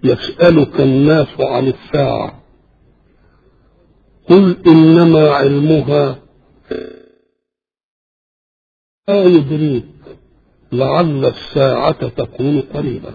يسألك الناس عن الساعة قل إنما علمها لا يدريك لعل الساعة تكون قريبا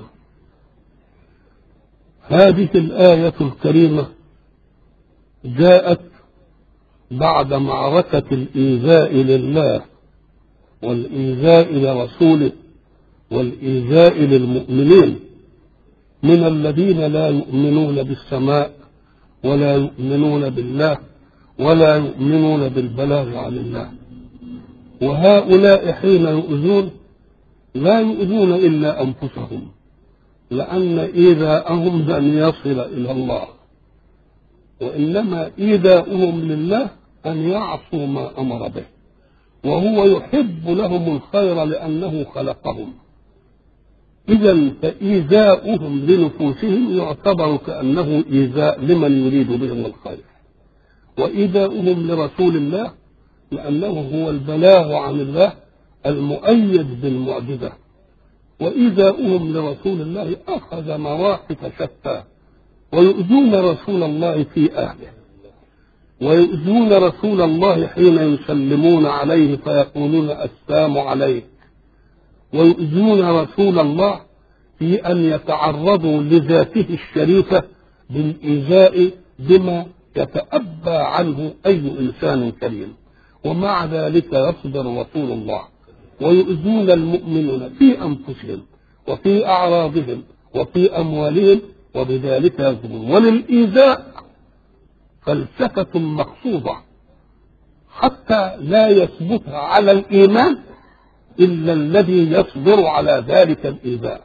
هذه الآية الكريمة جاءت بعد معركة الإيذاء لله والإيذاء لرسوله والإيذاء للمؤمنين من الذين لا يؤمنون بالسماء ولا يؤمنون بالله ولا يؤمنون بالبلاغ عن الله وهؤلاء حين يؤذون لا يؤذون إلا أنفسهم لأن إيذاءهم لن يصل إلى الله وإنما إيذاؤهم لله أن يعصوا ما أمر به وهو يحب لهم الخير لأنه خلقهم إذا فإيذاؤهم لنفوسهم يعتبر كأنه إيذاء لمن يريد بهم الخير وإيذاؤهم لرسول الله لأنه هو البلاغ عن الله المؤيد بالمعجزة وإيذاؤهم لرسول الله أخذ مواقف شتى ويؤذون رسول الله في أهله ويؤذون رسول الله حين يسلمون عليه فيقولون السلام عليك ويؤذون رسول الله في أن يتعرضوا لذاته الشريفة بالإيذاء بما يتأبى عنه أي إنسان كريم ومع ذلك يصبر رسول الله ويؤذون المؤمنون في أنفسهم وفي أعراضهم وفي أموالهم وبذلك يظلمون وللإيذاء فلسفة مقصودة حتى لا يثبت على الإيمان إلا الذي يصبر على ذلك الإيذاء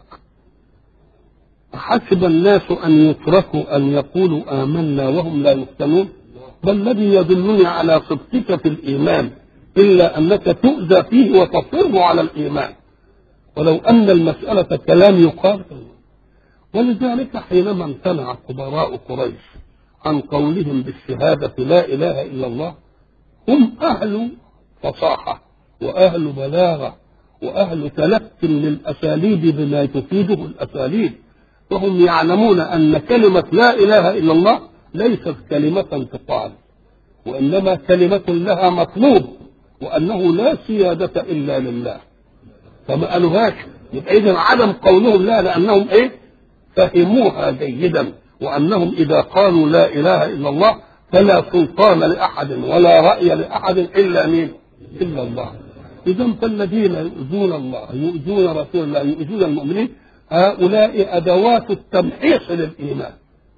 حسب الناس أن يتركوا أن يقولوا آمنا وهم لا يفتنون بل الذي يدلني على صدقك في الإيمان إلا أنك تؤذى فيه وتصر على الإيمان ولو أن المسألة كلام يقال ولذلك حينما امتنع كبراء قريش عن قولهم بالشهادة لا إله إلا الله هم أهل فصاحة وأهل بلاغة وأهل تلك للأساليب بما تفيده الأساليب وهم يعلمون أن كلمة لا إله إلا الله ليست كلمة تقال وإنما كلمة لها مطلوب وأنه لا سيادة إلا لله فما قالوهاش يبقى إذا عدم قولهم لا لأنهم إيه فهموها جيدا وأنهم إذا قالوا لا إله إلا الله فلا سلطان لأحد ولا رأي لأحد إلا مين إلا الله إذا فالذين يؤذون الله يؤذون رسول الله يؤذون المؤمنين هؤلاء أدوات التمحيص للإيمان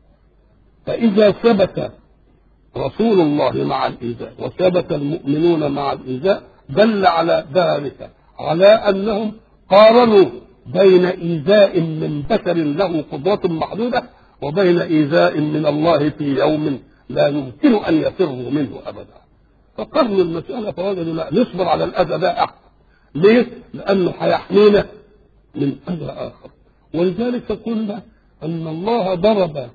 فإذا ثبت رسول الله مع الإيذاء وثبت المؤمنون مع الإيذاء دل على ذلك على أنهم قارنوا بين إيذاء من بشر له قدرة محدودة وبين إيذاء من الله في يوم لا يمكن أن يفروا منه أبدا فقرنوا المسألة فوجدوا لا نصبر على الأذى ده أحسن ليه؟ لأنه هيحمينا من أذى آخر ولذلك قلنا أن الله ضرب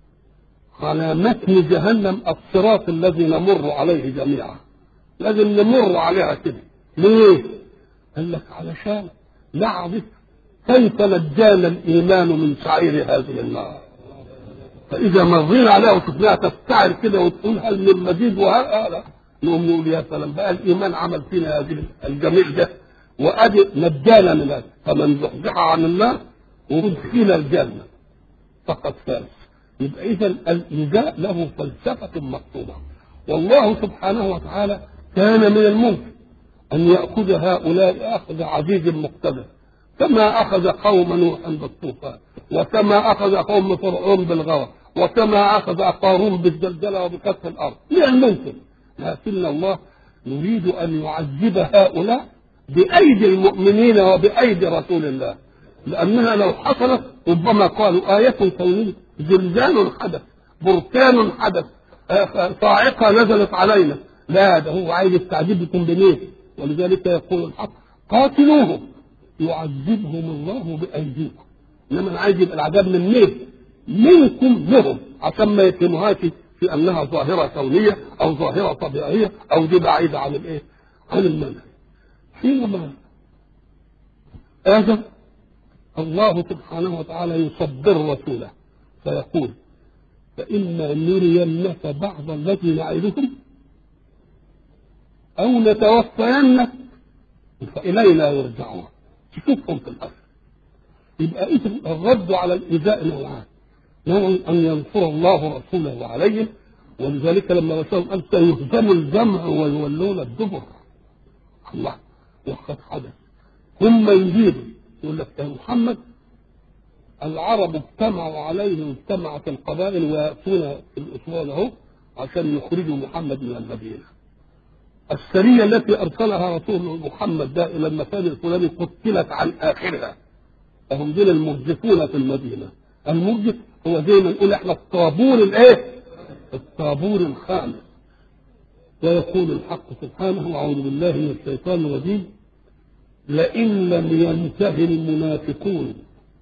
على متن جهنم الصراط الذي نمر عليه جميعا لازم نمر عليها كده ليه؟ قال لك علشان نعرف كيف نجانا الإيمان من سعير هذه النار فإذا مرينا عليها وشفناها تستعر كده وتقول هل من مزيد وهذا نقوم نقول يا سلام بقى الإيمان عمل فينا هذه الجميل ده وأدي نجانا من هذا فمن زحزح عن النار وادخل الجنة فقد فاز يبقى إذا الإيذاء له فلسفة مكتوبة والله سبحانه وتعالى كان من الممكن أن يأخذ هؤلاء أخذ عزيز مقتدر كما أخذ قوم نوح بالطوفان وكما أخذ قوم فرعون بالغرق وكما أخذ قارون بالزلزلة وبكسر الأرض من الممكن لكن الله يريد أن يعذب هؤلاء بأيدي المؤمنين وبأيدي رسول الله لأنها لو حصلت ربما قالوا آية كونية زلزال حدث بركان حدث صاعقة نزلت علينا لا ده هو عايز التعذيب يكون بمين ولذلك يقول الحق قاتلوهم يعذبهم الله بأيديكم إنما أنا عايز يبقى العذاب من مين؟ منكم لهم عشان ما يتهموهاش في أنها ظاهرة كونية أو ظاهرة طبيعية أو دي بعيدة عن الإيه؟ عن المنهج حينما آدم الله سبحانه وتعالى يصبر رسوله فيقول فإما نرينك بعض الذي نعدهم أو نتوفينك فإلينا يرجعون تشوفهم في الأرض يبقى إذا الرد على الإيذاء نوعان نوع أن ينصر الله رسوله عليهم ولذلك لما رسول قال سيهزم الجمع ويولون الدبر الله وقد حدث ثم يجيبوا يقول لك يا محمد العرب اجتمعوا عليه واجتمعت القبائل وياتون في الاسبوع له عشان يخرجوا محمد من المدينه. السريه التي ارسلها رسول محمد ده الى المكان الفلاني قتلت عن اخرها. فهم دول المرجفون في المدينه. المرجف هو زي ما نقول احنا الطابور الايه؟ الطابور الخامس. ويقول الحق سبحانه اعوذ بالله من الشيطان الرجيم لئن لم ينته المنافقون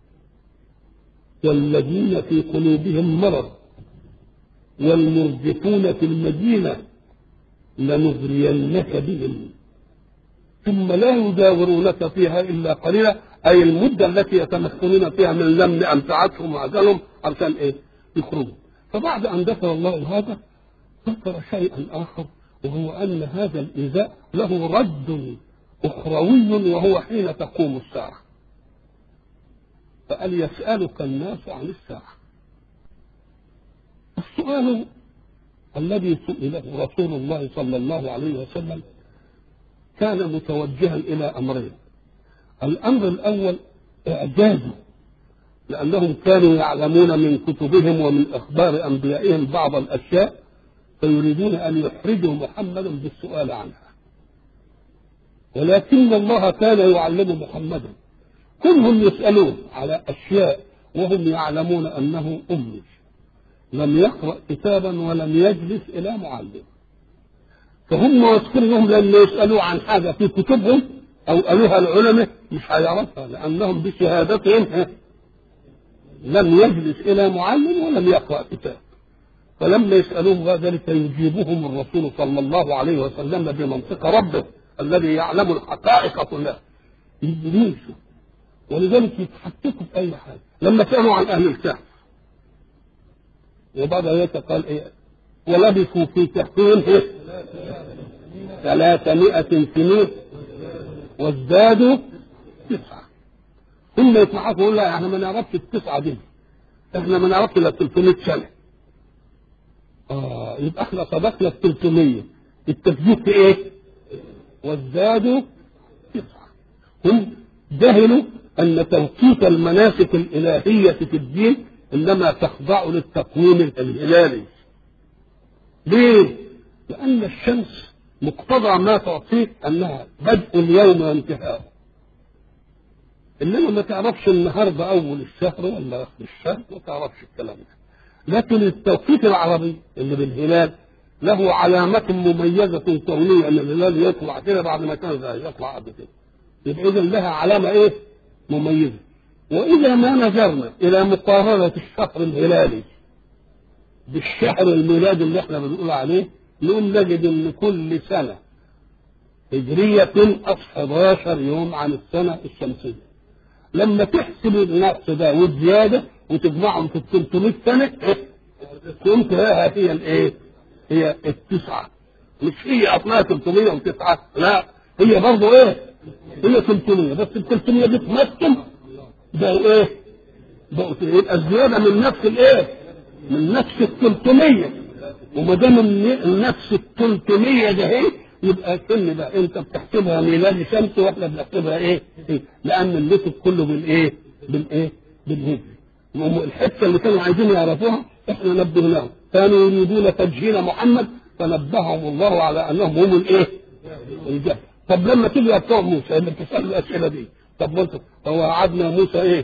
والذين في قلوبهم مرض والمرجفون في المدينة لنغرينك بهم ثم لا يجاورونك فيها إلا قليلا أي المدة التي يتمكنون فيها من لم أمتعتهم وعزلهم عشان إيه؟ يخرجوا فبعد أن ذكر الله هذا ذكر شيئا آخر وهو أن هذا الإيذاء له رد أخروي وهو حين تقوم الساعة فقال يسألك الناس عن الساعة السؤال الذي سئله رسول الله صلى الله عليه وسلم كان متوجها إلى أمرين الأمر الأول إعجازه لأنهم كانوا يعلمون من كتبهم ومن أخبار أنبيائهم بعض الأشياء فيريدون أن يحرجوا محمدا بالسؤال عنها ولكن الله كان يعلم محمدا كلهم يسألون على أشياء وهم يعلمون أنه أمي لم يقرأ كتابا ولم يجلس إلى معلم فهم واثقين انهم لما يسألوا عن حاجة في كتبهم أو قالوها العلماء مش هيعرفها لأنهم بشهادتهم لم يجلس إلى معلم ولم يقرأ كتاب فلما يسألوه ذلك يجيبهم الرسول صلى الله عليه وسلم بمنطق ربه الذي يعلم الحقائق كلها يدرسوا ولذلك يتحققوا في أي حاجة لما سألوا عن أهل الكهف وبعد ذلك قال إيه ولبثوا في كهفهم إيه؟ ثلاثمائة سنين وازدادوا تسعة ثم يسمعوا يقول لا احنا ما نعرفش التسعة دي احنا ما نعرفش الا 300 سنة اه يبقى احنا سبقنا ال 300 التكذيب في ايه؟ وازدادوا تسعة هم جهلوا أن توقيت المناسك الإلهية في الدين إنما تخضع للتقويم الهلالي ليه؟ لأن الشمس مقتضى ما تعطيك أنها بدء اليوم وانتهاءه إنما ما تعرفش النهاردة أول الشهر ولا آخر الشهر ما تعرفش الكلام ده لكن التوقيت العربي اللي بالهلال له علامة مميزة كونية أن الهلال يطلع كده بعد ما كان يطلع قبل كده يبقى إذا لها علامة إيه؟ مميزة وإذا ما نظرنا إلى مقارنة الشهر الهلالي بالشهر الميلادي اللي احنا بنقول عليه نقوم نجد ان كل سنة هجرية أصل 11 يوم عن السنة الشمسية لما تحسب النقص ده والزيادة وتجمعهم في 300 سنة تقوم تلاقيها هي الايه؟ هي التسعة مش هي أصلها 309 لا هي برضه ايه؟ هي 300 بس ال 300 دي تمثل بقوا ايه؟ بقوا يبقى الزياده من نفس الايه؟ من نفس ال 300 وما دام نفس ال 300 ده ايه؟ يبقى كل بقى انت بتحسبها ميلاد شمس واحنا بنحسبها ايه؟ إيه؟ لان اللتف كله بالايه؟ بالايه؟ بالهجري الحته اللي كانوا عايزين يعرفوها احنا نبهناهم كانوا يريدون تجهيل محمد فنبههم الله على انهم هم الايه؟ الجهل طب لما تيجي بتوع موسى اللي بتسال الاسئله دي طب وانت هو قعدنا موسى ايه؟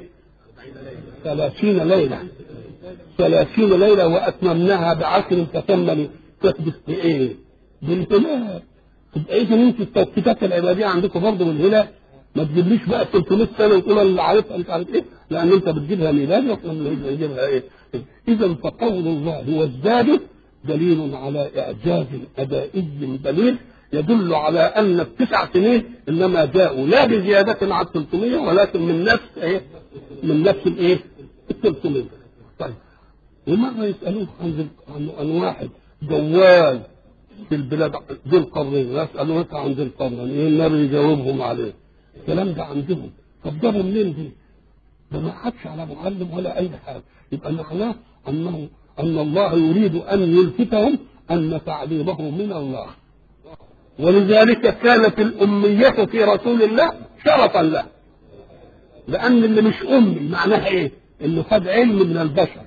ثلاثين ليله ثلاثين ليله واتممناها بعشر فتم تثبت بايه؟ بالهلال تبقى اذا انت التوقيتات العباديه عندكم برضه بالهلال ما تجيبليش بقى 300 سنه وتقول اللي عارفها مش عارف ايه لان انت بتجيبها ميلادي واحنا بنجيبها ايه؟ اذا فقول الله وازدادوا دليل على اعجاز ادائي بليغ يدل على ان التسع سنين انما جاءوا لا بزياده على 300 ولكن من نفس ايه؟ من نفس الايه؟ ال 300 طيب ومرة يسألوه عن ذي- عن عن واحد جواز في البلاد ذي القرنين يسألونك عن ذي القرنين إيه النبي يجاوبهم عليه الكلام ده عندهم طب جابوا منين دي؟ ده ما حدش على معلم ولا أي حاجة يبقى معناه أنه أن الله يريد أن يلفتهم أن تعليمه من الله ولذلك كانت الأمية في رسول الله شرفا له لأن اللي مش أمي معناها إيه؟ إنه خد علم من البشر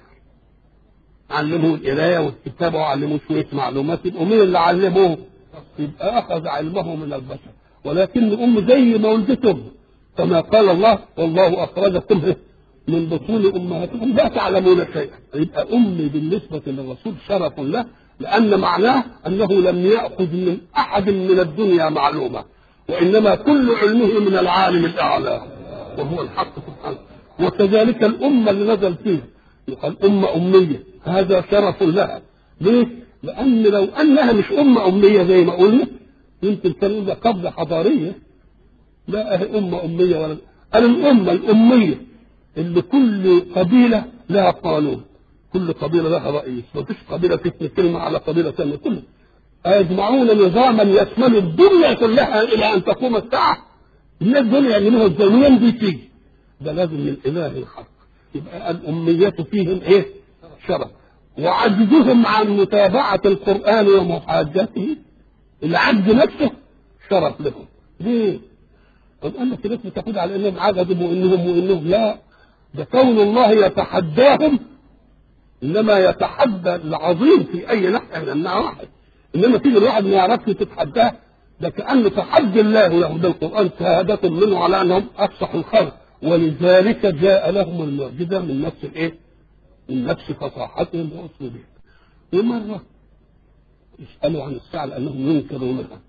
علموه القراية والكتابة وعلموه شوية معلومات يبقوا مين اللي علموه؟ يبقى أخذ علمه من البشر ولكن أم زي ما ولدتهم كما قال الله والله أخرجكم من بطون أمهاتكم لا تعلمون شيئا يبقى أمي بالنسبة للرسول شرف له لأن معناه أنه لم يأخذ من أحد من الدنيا معلومة وإنما كل علمه من العالم الأعلى وهو الحق سبحانه وكذلك الأمة اللي نزل فيها يقال أمة أمية هذا شرف لها ليه؟ لأن لو أنها مش أمة أمية زي ما قلنا يمكن كان ده قبل حضارية لا أهي أمة أمية ولا أنا الأمة الأمية اللي كل قبيلة لها قانون كل قبيلة لها رئيس ما فيش قبيلة تثني كلمة على قبيلة ثانية كله أيجمعون نظاما يشمل الدنيا كلها إلى أن تقوم الساعة الناس دول يعملوها ازاي منين دي تيجي ده لازم من الإله الحق يبقى الأمية فيهم إيه شرف وعجزهم عن متابعة القرآن ومحاجته العجز نفسه شرف لهم ليه؟ طب قال لك الناس بتاخد على انهم عجزوا وانهم وانهم لا ده كون الله يتحداهم انما يتحدى العظيم في اي ناحيه من النواحي انما تيجي الواحد ما يعرفش تتحداه ده كان تحدي الله له بالقران شهاده منه على انهم افصح الخلق ولذلك جاء لهم المعجزه من نفس الايه؟ من نفس فصاحتهم واسلوبهم ومره يسالوا عن الساعه لانهم ينكرونها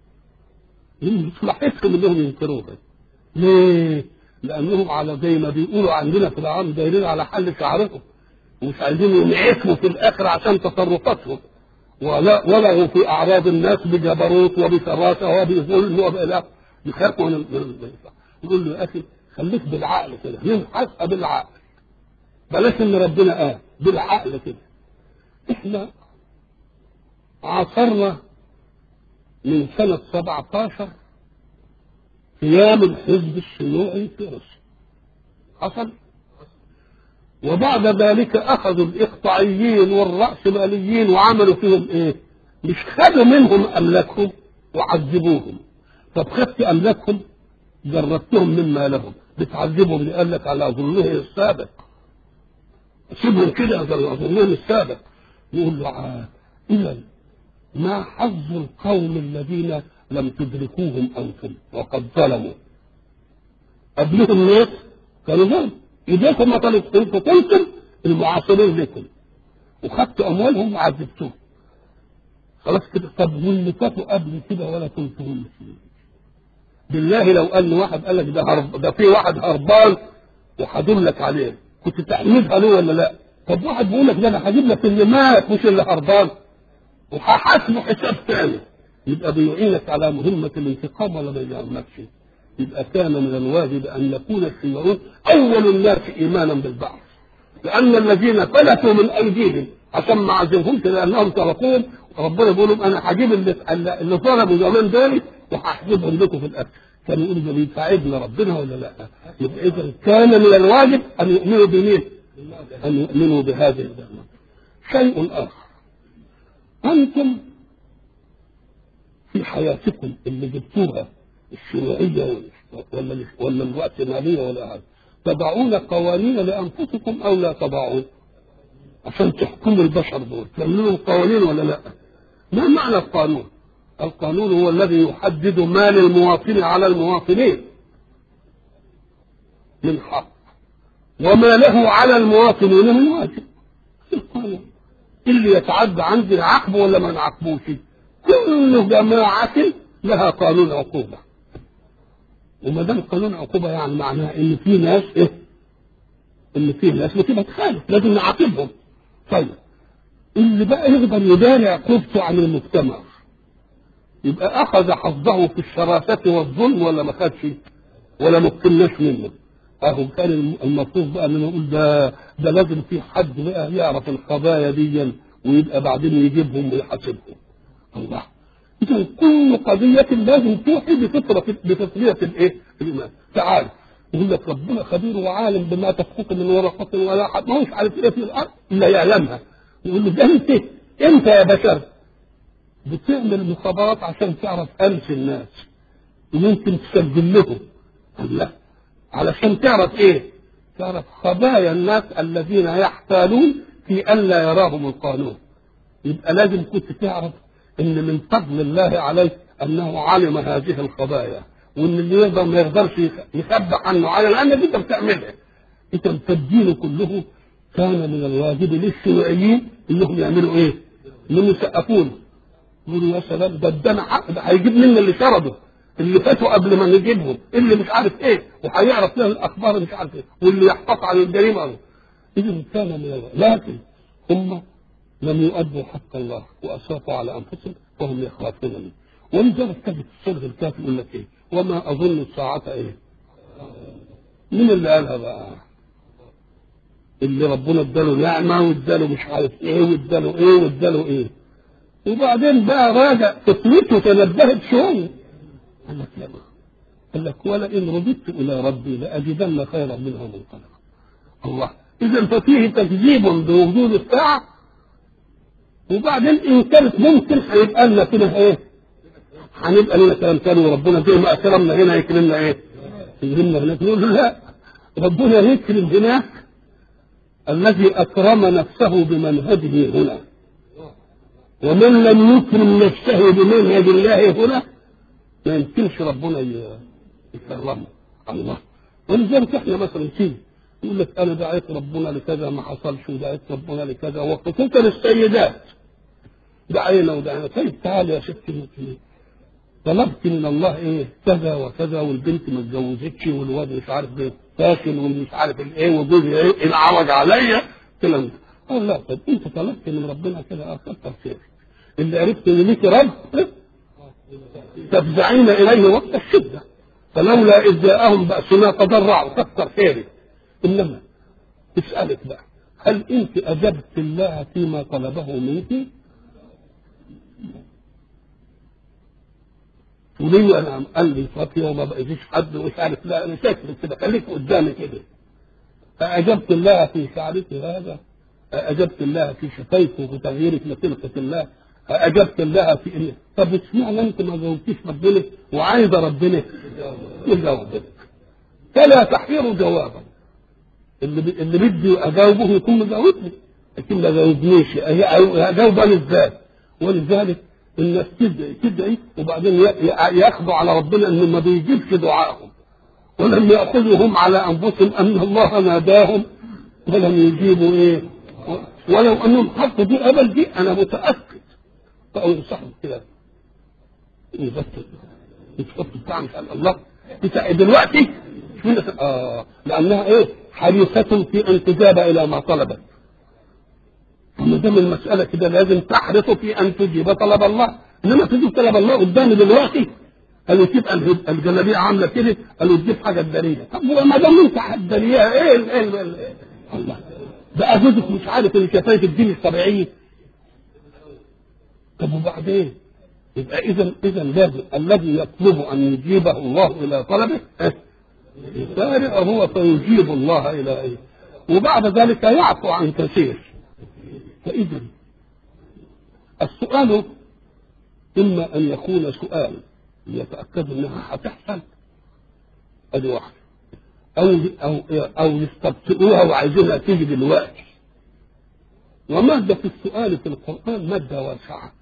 مش لاحظهم انهم ينكروها ليه؟ لانهم على زي ما بيقولوا عندنا في العام دايرين على حل شعرهم ومش عايزين ينعكوا في الاخر عشان تصرفاتهم ولا ولغوا في اعراض الناس بجبروت وبشراسه وبظلم وبإله يخافوا من من- يقول له يا اخي خليك بالعقل كده ينحس بالعقل بلاش ان ربنا قال بالعقل كده احنا عاصرنا من سنة 17 قيام الحزب الشيوعي في روسيا حصل وبعد ذلك أخذوا الإقطاعيين والرأسماليين وعملوا فيهم إيه؟ مش خدوا منهم أملاكهم وعذبوهم طب خدت أملاكهم جردتهم مما لهم بتعذبهم اللي قال لك على ظلمه السابق سيبهم كده على ظلمهم السابق يقول له آه. إذا ما حظ القوم الذين لم تدركوهم انتم وقد ظلموا قبلهم ناس كانوا ظلم ايديكم ما طلبتم فكنتم المعاصرين لكم وخدتوا اموالهم وعذبتوهم خلاص كده طب واللي فاتوا قبل كده ولا كنتم مسلمين بالله لو قال واحد قال لك ده هرب ده في واحد هربان وهدل لك عليه كنت تحمدها له ولا لا؟ طب واحد بيقول لك ده انا هجيب لك اللي مات مش اللي هربان وهحاسبه حساب ثاني يبقى بيعينك على مهمة الانتقام ولا ما يعملكش يبقى كان من الواجب أن يكون الشيوعيون أول الناس إيمانا بالبعث لأن الذين فلتوا من أيديهم عشان ما عزمهمش لأنهم تركوهم ربنا بيقول لهم أنا هجيب اللي اللي ظلموا زمان دول وهحجبهم لكم في الآخر كانوا يقولوا ده بيساعدنا ربنا ولا لا؟ يبقى إذا كان من الواجب أن يؤمنوا بمين؟ أن يؤمنوا بهذه الدعوة شيء آخر أنتم في حياتكم اللي جبتوها الشيوعية ولا ولا الرأسمالية ولا هذا تضعون قوانين لأنفسكم أو لا تضعون عشان تحكموا البشر دول تعملوا قوانين ولا لا ما معنى القانون القانون هو الذي يحدد ما للمواطن على المواطنين من حق وما له على المواطنين من واجب القانون اللي يتعدى عندي نعاقبه ولا ما نعاقبوش كل جماعة لها قانون عقوبة وما دام قانون عقوبة يعني معناها ان في ناس ايه ان في ناس بتبقى تخالف لازم نعاقبهم طيب اللي بقى يقدر يداري عقوبته عن المجتمع يبقى اخذ حظه في الشراسة والظلم ولا ما خدش ولا ما كناش منه اهو كان المفروض بقى ان نقول ده ده لازم في حد بقى يعرف القضايا دي ويبقى بعدين يجيبهم ويحاسبهم الله اذا كل قضيه لازم توحي بفطره بفطريه الايه؟ الايمان تعال يقول لك ربنا خبير وعالم بما تسقط من ورقه ولا حد ما هوش عارف ايه في الارض الا يعلمها يقول له ده انت انت يا بشر بتعمل مخابرات عشان تعرف ألف الناس وممكن تسجل لهم الله علشان تعرف ايه تعرف خبايا الناس الذين يحتالون في ألا يراهم القانون يبقى لازم كنت تعرف ان من فضل الله عليك انه علم هذه الخبايا وان اللي يقدر ما يقدرش يخبى عنه على لانك انت بتعملها انت الدين كله كان من الواجب للشيوعيين انهم يعملوا ايه؟ انهم يسقفون يقولوا يا سلام ده ادانا حق ده هيجيب لنا اللي شرده اللي فاتوا قبل ما نجيبهم اللي مش عارف ايه وهيعرف لنا الاخبار مش عارف ايه واللي يحقق عن الجريمه اذا كان من الواجب لكن هم لم يؤدوا حق الله واساطوا على انفسهم وهم يخافون منه ولذلك تجد الصلغ الكافي يقول لك ايه وما اظن الساعه ايه مين اللي قالها بقى اللي ربنا اداله نعمه واداله مش عارف ايه واداله ايه واداله ايه وبعدين بقى راجع فطرته تنبهت شويه قال لك لا قال لك ولئن رددت الى ربي لاجدن خيرا منها منقلبا الله اذا ففيه تكذيب بوجود الساعه وبعدين ان كانت ممكن هيبقى لنا كده ايه؟ هنبقى لنا كلام تاني وربنا زي ما اكرمنا هنا يكرمنا ايه؟ يكرمنا هناك نقول له لا ربنا يكرم هناك الذي اكرم نفسه بمنهجه هنا ومن لم يكرم نفسه بمنهج الله هنا ما يمكنش ربنا يكرمه الله ولذلك احنا مثلا تيجي يقول لك انا دعيت ربنا لكذا ما حصلش ودعيت ربنا لكذا وخصوصا السيدات دعينا ودعينا طيب تعالى يا ستي طلبت من الله ايه كذا وكذا والبنت ما اتجوزتش والواد مش عارف ايه ساكن ومش عارف الايه وجوزي ايه انعرض عليا الكلام ده قال لا طب انت طلبت من ربنا كده اه كتر خيرك اللي عرفت ان ليك رب تفزعين اليه وقت الشده فلولا اذ جاءهم باسنا تضرعوا كتر خيرك انما اسالك بقى هل انت اجبت الله فيما طلبه منك؟ وليه انا قال لي فاطمه وما بقيتش حد ومش عارف لا انا شاكر كده خليك قدامي كده أأجبت الله في شعرك هذا؟ أأجبت الله في شفيك وتغييرك لخلقة الله؟ أأجبت الله في إيه؟ طب اشمعنى أنت ما جاوبتيش ربنا وعايزة ربنا يجاوبك؟ فلا تحير جوابا اللي بي... اللي بدي اجاوبه يكون مجاوبني لكن ما جاوبنيش اجاوب انا ازاي ولذلك الناس تدعي تدعي وبعدين ياخذوا على ربنا انه ما بيجيبش دعائهم ولم ياخذوا هم على انفسهم ان الله ناداهم ولم يجيبوا ايه ولو انهم حطوا دي قبل دي انا متاكد بقوا ينصحوا كده يبطل يتحط بتاع مش الله بتاع دلوقتي آه لانها ايه حريصة في ان تجاب الى ما طلبت وما دام المسألة كده لازم تحرص في ان تجيب طلب الله انما تجيب طلب الله قدامي دلوقتي قالوا تبقى الجلابيه عامله كده قالوا تجيب حاجه دليله طب ما دام انت هتدليها ايه ال ايه ال الله بقى جوزك مش عارف ان شفايف الدين الطبيعيه طب وبعدين يبقى اذا اذا لازم الذي يطلب ان يجيبه الله الى طلبه يسارع هو فيجيب الله الى ايه وبعد ذلك يعفو عن كثير فاذا السؤال اما ان يكون سؤال يتاكد انها هتحصل ادي واحده او او او يستبطئوها وعايزينها تيجي دلوقتي ومادة السؤال في القرآن مادة واسعة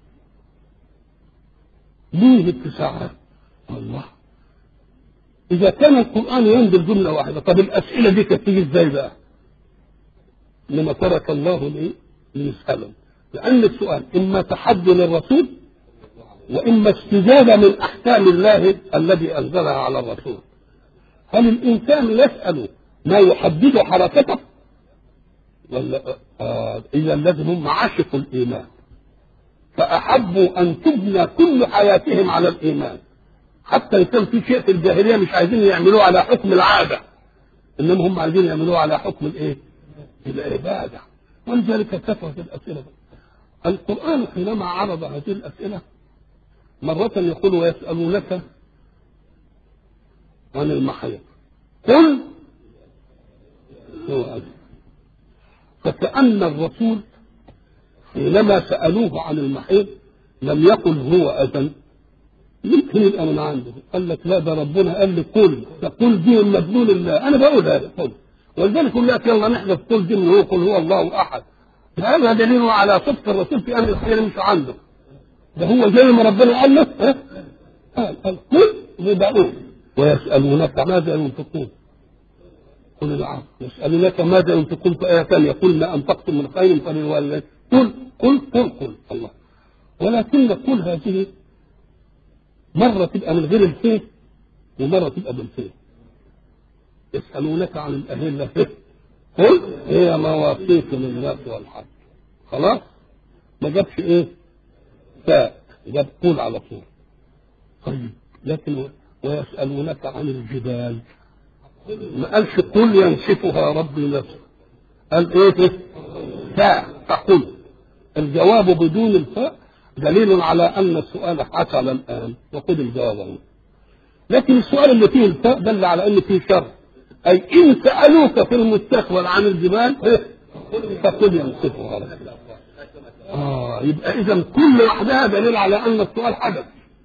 ليه اتساعات الله إذا كان القرآن ينزل جملة واحدة طب الأسئلة دي كانت تيجي إزاي بقى؟ لما ترك الله ليه؟ ليسألهم لأن السؤال إما تحدي للرسول وإما استجابة من أحكام الله الذي أنزلها على الرسول هل الإنسان يسأل ما يحدد حركته؟ ولا آه إذا لازم هم عاشقوا الإيمان فأحبوا أن تبنى كل حياتهم على الإيمان حتى إن كان في شيء في الجاهلية مش عايزين يعملوه على حكم العادة انما هم عايزين يعملوه على حكم الايه؟ العباده ولذلك كثرت الاسئله القران حينما عرض هذه الاسئله مرة يقول ويسألونك عن المحيط قل هو أذن فكأن الرسول حينما سألوه عن المحيط لم يقل هو أذن يمكن يبقى من عنده قال لك لا ده ربنا قال لي قل فقل دي من مدلول الله انا بقول هذا قل ولذلك يقول لك يلا نحذف قل دي من هو قل هو الله احد هذا دليل على صدق الرسول في امر الخير مش عنده ده هو زي ما ربنا قال له ها؟ قال قال قل وبقول ويسألونك ماذا ينفقون قل العفو يسألونك ماذا ينفقون في آية ثانية قل ما أنفقتم من خير فللوالدين قل قل قل قل الله ولكن قل هذه مرة تبقى من غير الفيه ومرة تبقى بالفيه يسألونك عن الأهلة قل هي مواقيت للناس والحج خلاص ما جابش ايه فاء جاب قول على طول طيب لكن ويسألونك عن الجبال ما قالش قل ينسفها ربي نفسه قال ايه فاء فقل الجواب بدون الفاء دليل على ان السؤال حصل الان وخذ الجواب اهو لكن السؤال اللي فيه الفاء دل على ان فيه شر اي ان سالوك في المستقبل عن الجبال فقل ينسفها ربي اه يبقى اذا كل وحدها دليل على ان السؤال حدث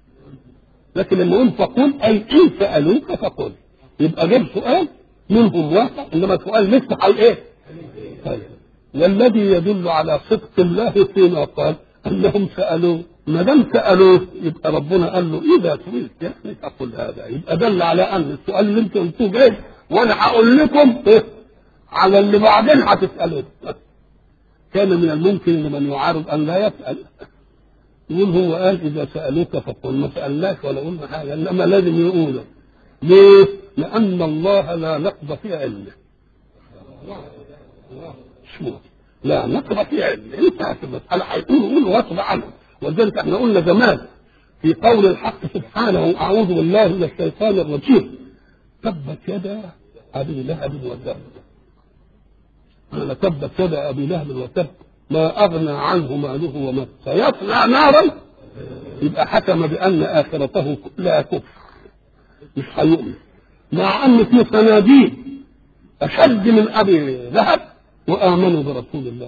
لكن لما يقول فقل اي ان سالوك فقل يبقى جاب سؤال منهم واقع انما سؤال لسه على ايه؟ طيب والذي يدل على صدق الله فيما قال انهم سالوه ما دام سالوه يبقى ربنا قال له اذا تريد يعني فقل هذا يبقى دل على ان السؤال اللي انتم قلتوه جاي وانا هقول لكم إيه؟ على اللي بعدين هتسالوه كان من الممكن لمن يعارض ان لا يسال يقول هو قال اذا سالوك فقل ما سالناش ولا قلنا حاجه انما لازم يقولوا ليه؟ لان الله لا نقض في علمه شو لا نقض في علمه انتهت المساله هيقولوا قولوا غصب عنهم ولذلك احنا قلنا زمان في قول الحق سبحانه اعوذ بالله من الشيطان الرجيم تبت يدا ابي لهب وتب قال تبت يدا ابي لهب وتب ما اغنى عنه ماله وما سيصلى نارا يبقى حكم بان اخرته كلها كفر مش هيؤمن مع ان في صناديق اشد من ابي لهب وامنوا برسول الله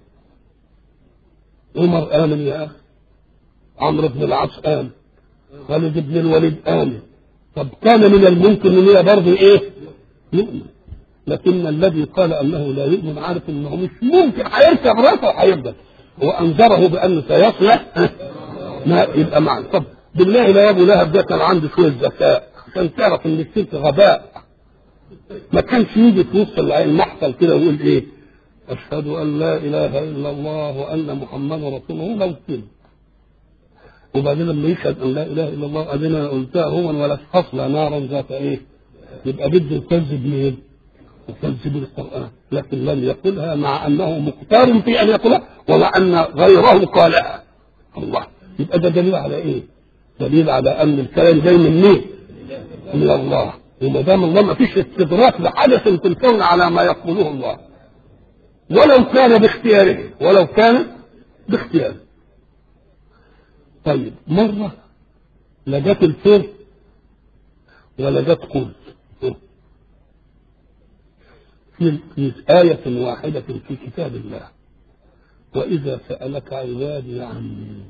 عمر امن يا اخي عمرو بن العاص امن خالد بن الوليد امن طب كان من الممكن ان هي برضه ايه؟ يؤمن لكن الذي قال انه لا يؤمن عارف انه مش ممكن هيركب راسه وهيفضل وانذره بانه سيصلح ما يبقى معنا طب بالله لا ابو لهب ده كان عنده شويه ذكاء عشان تعرف ان الشرك غباء ما كانش يجي في وسط المحفل كده ويقول ايه اشهد ان لا اله الا الله وان محمدا رسول الله لو كده وبعدين لما يشهد ان لا اله الا الله اذن قلتها هو ولا تصلى نارا ذات ايه يبقى بده يكذب مين؟ يكذب القران لكن لم يقلها مع انه مختار في ان يقولها ومع ان غيره قالها الله يبقى ده دليل على ايه؟ دليل على ان الكلام جاي من مين؟ من الله وما دام الله ما فيش استدراك لحدث في الكون على ما يقوله الله ولو كان باختياره ولو كان باختياره طيب مرة لا جت الفيل ولا جت قول في في آية واحدة في كتاب الله وإذا سألك عبادي عني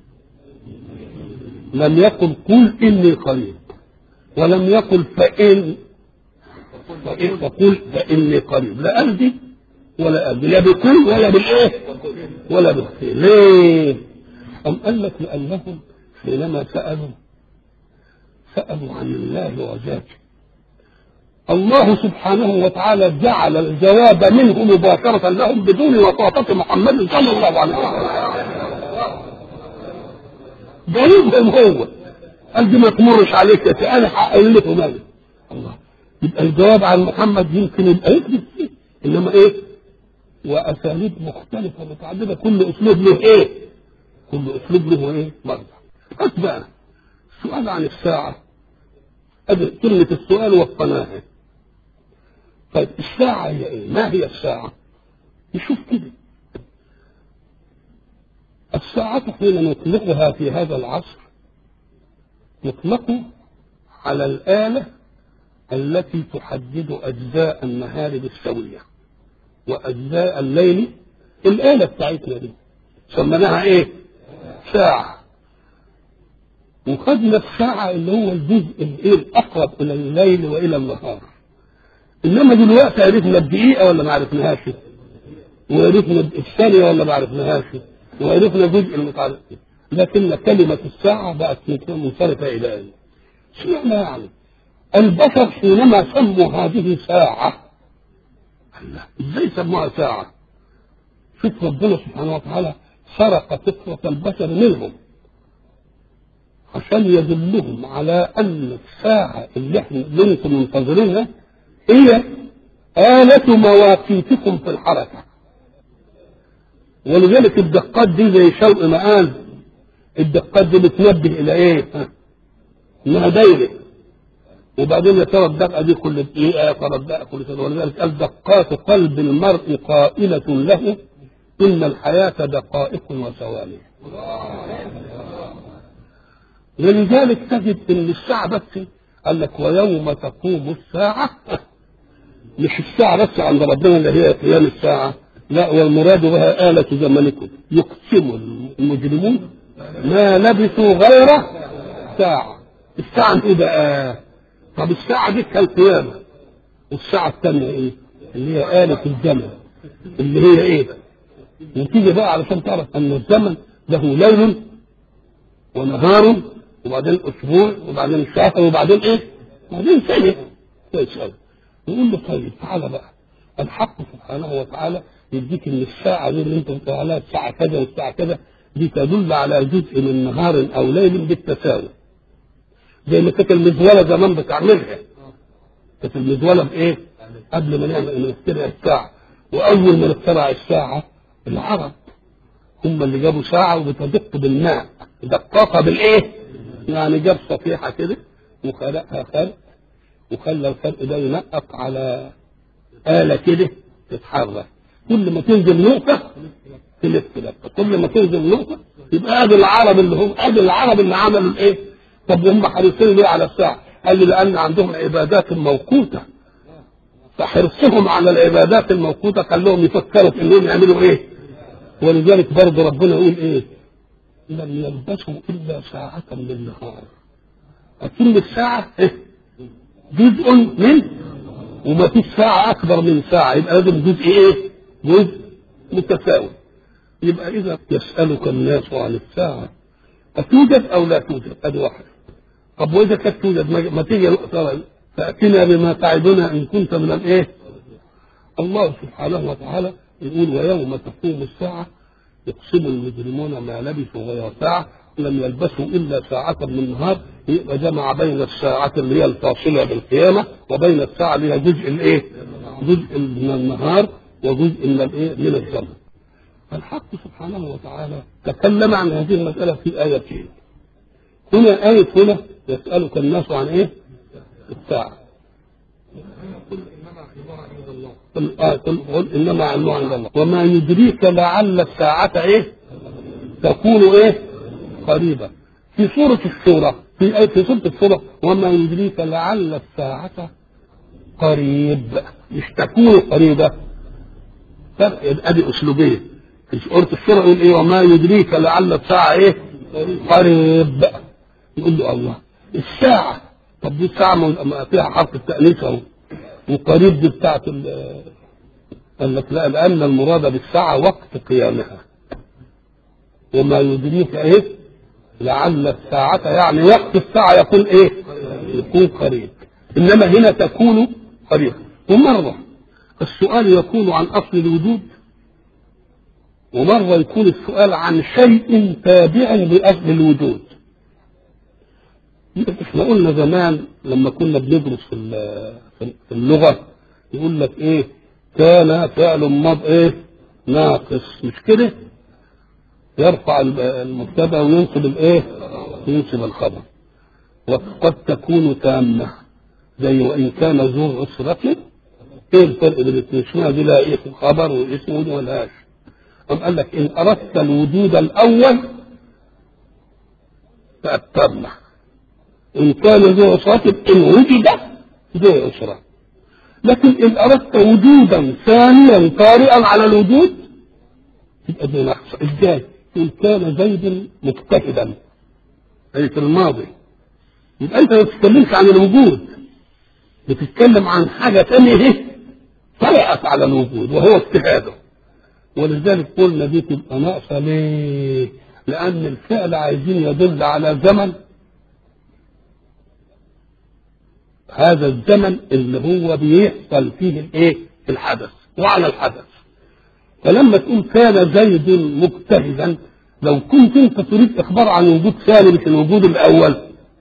لم يقل قل إني قريب ولم يقل فإن فإن فقل فإني قريب لا قلبي ولا قلبي لا بكل ولا بالإيه ولا بالخير ليه؟ أم قال لك لأنهم حينما سألوا سألوا عن الله وذاته الله سبحانه وتعالى جعل الجواب منه مباشرة لهم بدون وساطة محمد صلى الله عليه وسلم جايبهم هو قال دي ما تمرش عليك يا سي انا هقول لكم مالك الله يبقى الجواب عن محمد يمكن يبقى يكذب فيه انما ايه واساليب مختلفه متعدده كل اسلوب له ايه كل اسلوب له ايه مرجع بس بقى السؤال عن الساعه ادي كلمه السؤال والصناعه طيب الساعة هي ايه؟ ما هي الساعة؟ نشوف كده الساعة حين نطلقها في هذا العصر يطلق على الآلة التي تحدد أجزاء النهار بالسوية وأجزاء الليل الآلة بتاعتنا دي سميناها إيه؟ ساعة وخدنا الساعة اللي هو الجزء الإيه الأقرب إلى الليل وإلى النهار إنما دلوقتي عرفنا الدقيقة ولا ما عرفناهاش؟ وعرفنا الثانية ولا ما عرفناهاش؟ وعرفنا جزء المتعلق لكن كلمة الساعة بقت منصرفة إلى أين؟ اشمعنى يعني؟ البشر حينما سموا هذه ساعة الله ازاي سموها ساعة؟ شوف ربنا سبحانه وتعالى سرق فطرة البشر منهم عشان يدلهم على أن الساعة اللي احنا اللي انتم منتظرينها هي آلة مواقيتكم في الحركة ولذلك الدقات دي زي شوق ما قال الدقات دي بتنبه إلى إيه؟ ها؟ إنها دايرة وبعدين يا ترى الدقة دي كل دقيقة يا ترى الدقة كل سنة ولذلك قال دقات قلب المرء قائلة له إن الحياة دقائق وثواني ولذلك تجد ان الساعة بس قال لك ويوم تقوم الساعة مش الساعة بس عند ربنا اللي هي قيام الساعة لا والمراد بها آلة زمنكم يقسم المجرمون ما لبثوا غير ساعة الساعة ايه بقى؟ طب الساعة دي كالقيامة والساعة الثانية ايه؟ اللي هي آلة الزمن اللي هي ايه؟ وتيجي بقى علشان تعرف ان الزمن له ليل ونهار وبعدين اسبوع وبعدين شهر وبعدين ايه؟ وبعدين سنه كويس قوي يقول له طيب تعالى بقى الحق سبحانه وتعالى يديك ان الساعه دي اللي انت بتقول عليها الساعه كذا والساعه كذا دي تدل على جزء من نهار او ليل بالتساوي زي ما كانت المزوله زمان بتعملها كانت المزوله بايه؟ قبل ما نعمل نخترع الساعه واول ما نخترع الساعه العرب هم اللي جابوا ساعه وبتدق بالماء دقاقه بالايه؟ يعني جاب صفيحه كده وخلقها خلق وخلى الخلق ده ينقط على آلة كده تتحرك كل ما تنزل نقطة تلف لفة كل ما تنزل نقطة يبقى ادي العرب اللي هم ادي العرب اللي عملوا الايه؟ طب هم حريصين ليه على الساعة؟ قال لي لأن عندهم عبادات موقوتة فحرصهم على العبادات الموقوتة خلوهم يفكروا في انهم يعملوا ايه؟ ولذلك برضه ربنا يقول ايه؟ لم يلبثوا إلا ساعة من النهار كلمة ساعة إيه؟ جزء من وما فيش ساعة أكبر من ساعة يبقى لازم جزء إيه؟ جزء متساوي يبقى إذا يسألك الناس عن الساعة أتوجد أو لا توجد؟ أدي واحدة طب وإذا كانت توجد ما تيجي ترى فأتنا بما تعدنا إن كنت من الإيه؟ الله سبحانه وتعالى يقول ويوم تقوم الساعة يقسم المجرمون ما لبثوا غير ساعة لم يلبثوا إلا ساعة من النهار يبقى جمع بين الساعة اللي هي الفاصلة بالقيامة وبين الساعة اللي هي جزء الإيه؟ جزء من النهار وجزء من الإيه؟ من الزمن. الحق سبحانه وتعالى تكلم عن هذه المسألة في آيتين. هنا آية هنا يسألك الناس عن إيه؟ الساعة. قل آه قل قل انما علمه عند الله وما يدريك لعل الساعة ايه؟ تكون ايه؟ قريبة في سورة الشورى في آية في سورة الشورى وما يدريك لعل الساعة قريب مش تكون قريبة فرق ادي اسلوبين في سورة الشورى يقول ايه وما يدريك لعل الساعة ايه؟ قريب يقول له الله الساعة طب دي الساعة فيها حرف التأنيث اهو وقريب دي بتاعت قال لك لا لأن المراد بالساعة وقت قيامها وما يدريك ايه لعل الساعة يعني وقت الساعة يكون ايه يكون قريب انما هنا تكون قريب ومرة السؤال يكون عن اصل الوجود ومرة يكون السؤال عن شيء تابع لأصل الوجود احنا قلنا زمان لما كنا بندرس في في اللغة يقول لك ايه كان فعل ماض ايه ناقص مش كده يرفع المبتدا وينصب الايه ينصب الخبر وقد تكون تامة زي وإن كان ذو عسرة ايه الفرق بين الاثنين؟ اشمعنى دي لها اسم خبر واسم ودي ملهاش؟ قام قال لك ان اردت الوجود الاول فاتبع ان كان ذو عسرة ان وجد ذو عسرة لكن ان اردت وجودا ثانيا طارئا على الوجود يبقى ذو نقص ازاي؟ ان كان زيد مجتهدا اي في الماضي يبقى انت ما بتتكلمش عن الوجود بتتكلم عن حاجه ثانيه ايه طرأت على الوجود وهو اجتهاده ولذلك قلنا دي تبقى ناقصه ليه؟ لان الفعل عايزين يدل على زمن هذا الزمن اللي هو بيحصل فيه الايه؟ الحدث وعلى الحدث فلما تقول كان زيد مجتهدا لو كنت انت تريد اخبار عن وجود ثاني مش الوجود الاول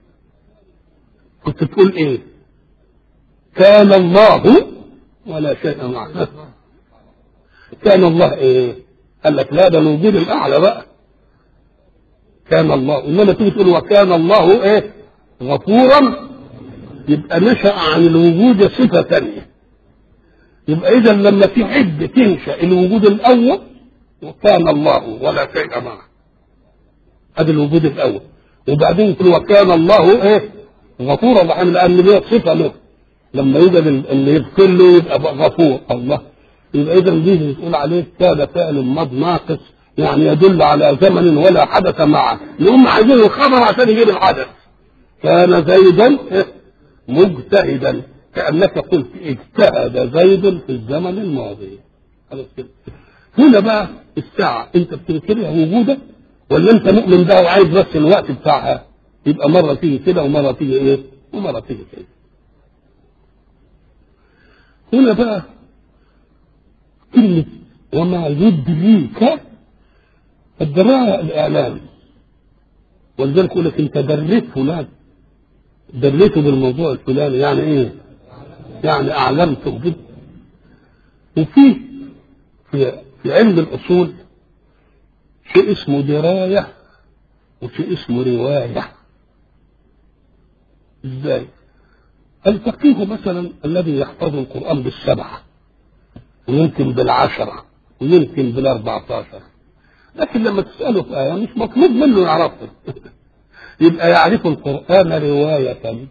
كنت تقول ايه كان الله ولا شيء معه كان الله ايه قال لك لا ده الوجود الاعلى بقى كان الله انما تيجي تقول وكان الله ايه غفورا يبقى نشأ عن الوجود صفة ثانية يبقى إذا لما في حد تنشأ الوجود الأول وكان الله ولا شيء معه هذا الوجود الأول وبعدين يقول وكان الله إيه غفورا رحيما لأن دي صفة له لما يوجد اللي يغفر له يبقى غفور الله يبقى إذا دي تقول عليه كان فعل ماض ناقص يعني يدل على زمن ولا حدث معه هم عايزين الخبر عشان يجيب الحدث كان زيدا مجتهدا كأنك قلت اجتهد زيد في الزمن الماضي خلاص كده هنا بقى الساعة انت بتنكرها وجودك ولا انت مؤمن بها وعايز بس الوقت بتاعها يبقى مرة تيجي كده ومرة تيجي ايه ومرة تيجي كده هنا بقى كلمة وما يدريك الدراية الإعلام ولذلك يقول لك أنت دريت فلان دريته بالموضوع الفلاني يعني إيه؟ يعني أعلمته جدا وفي في في علم الأصول شيء اسمه دراية وشيء اسمه رواية ازاي؟ الفقيه مثلا الذي يحفظ القرآن بالسبعة ويمكن بالعشرة ويمكن بالأربعتاشر لكن لما تسأله في آية مش مطلوب منه يعرفه يبقى يعرف القرآن رواية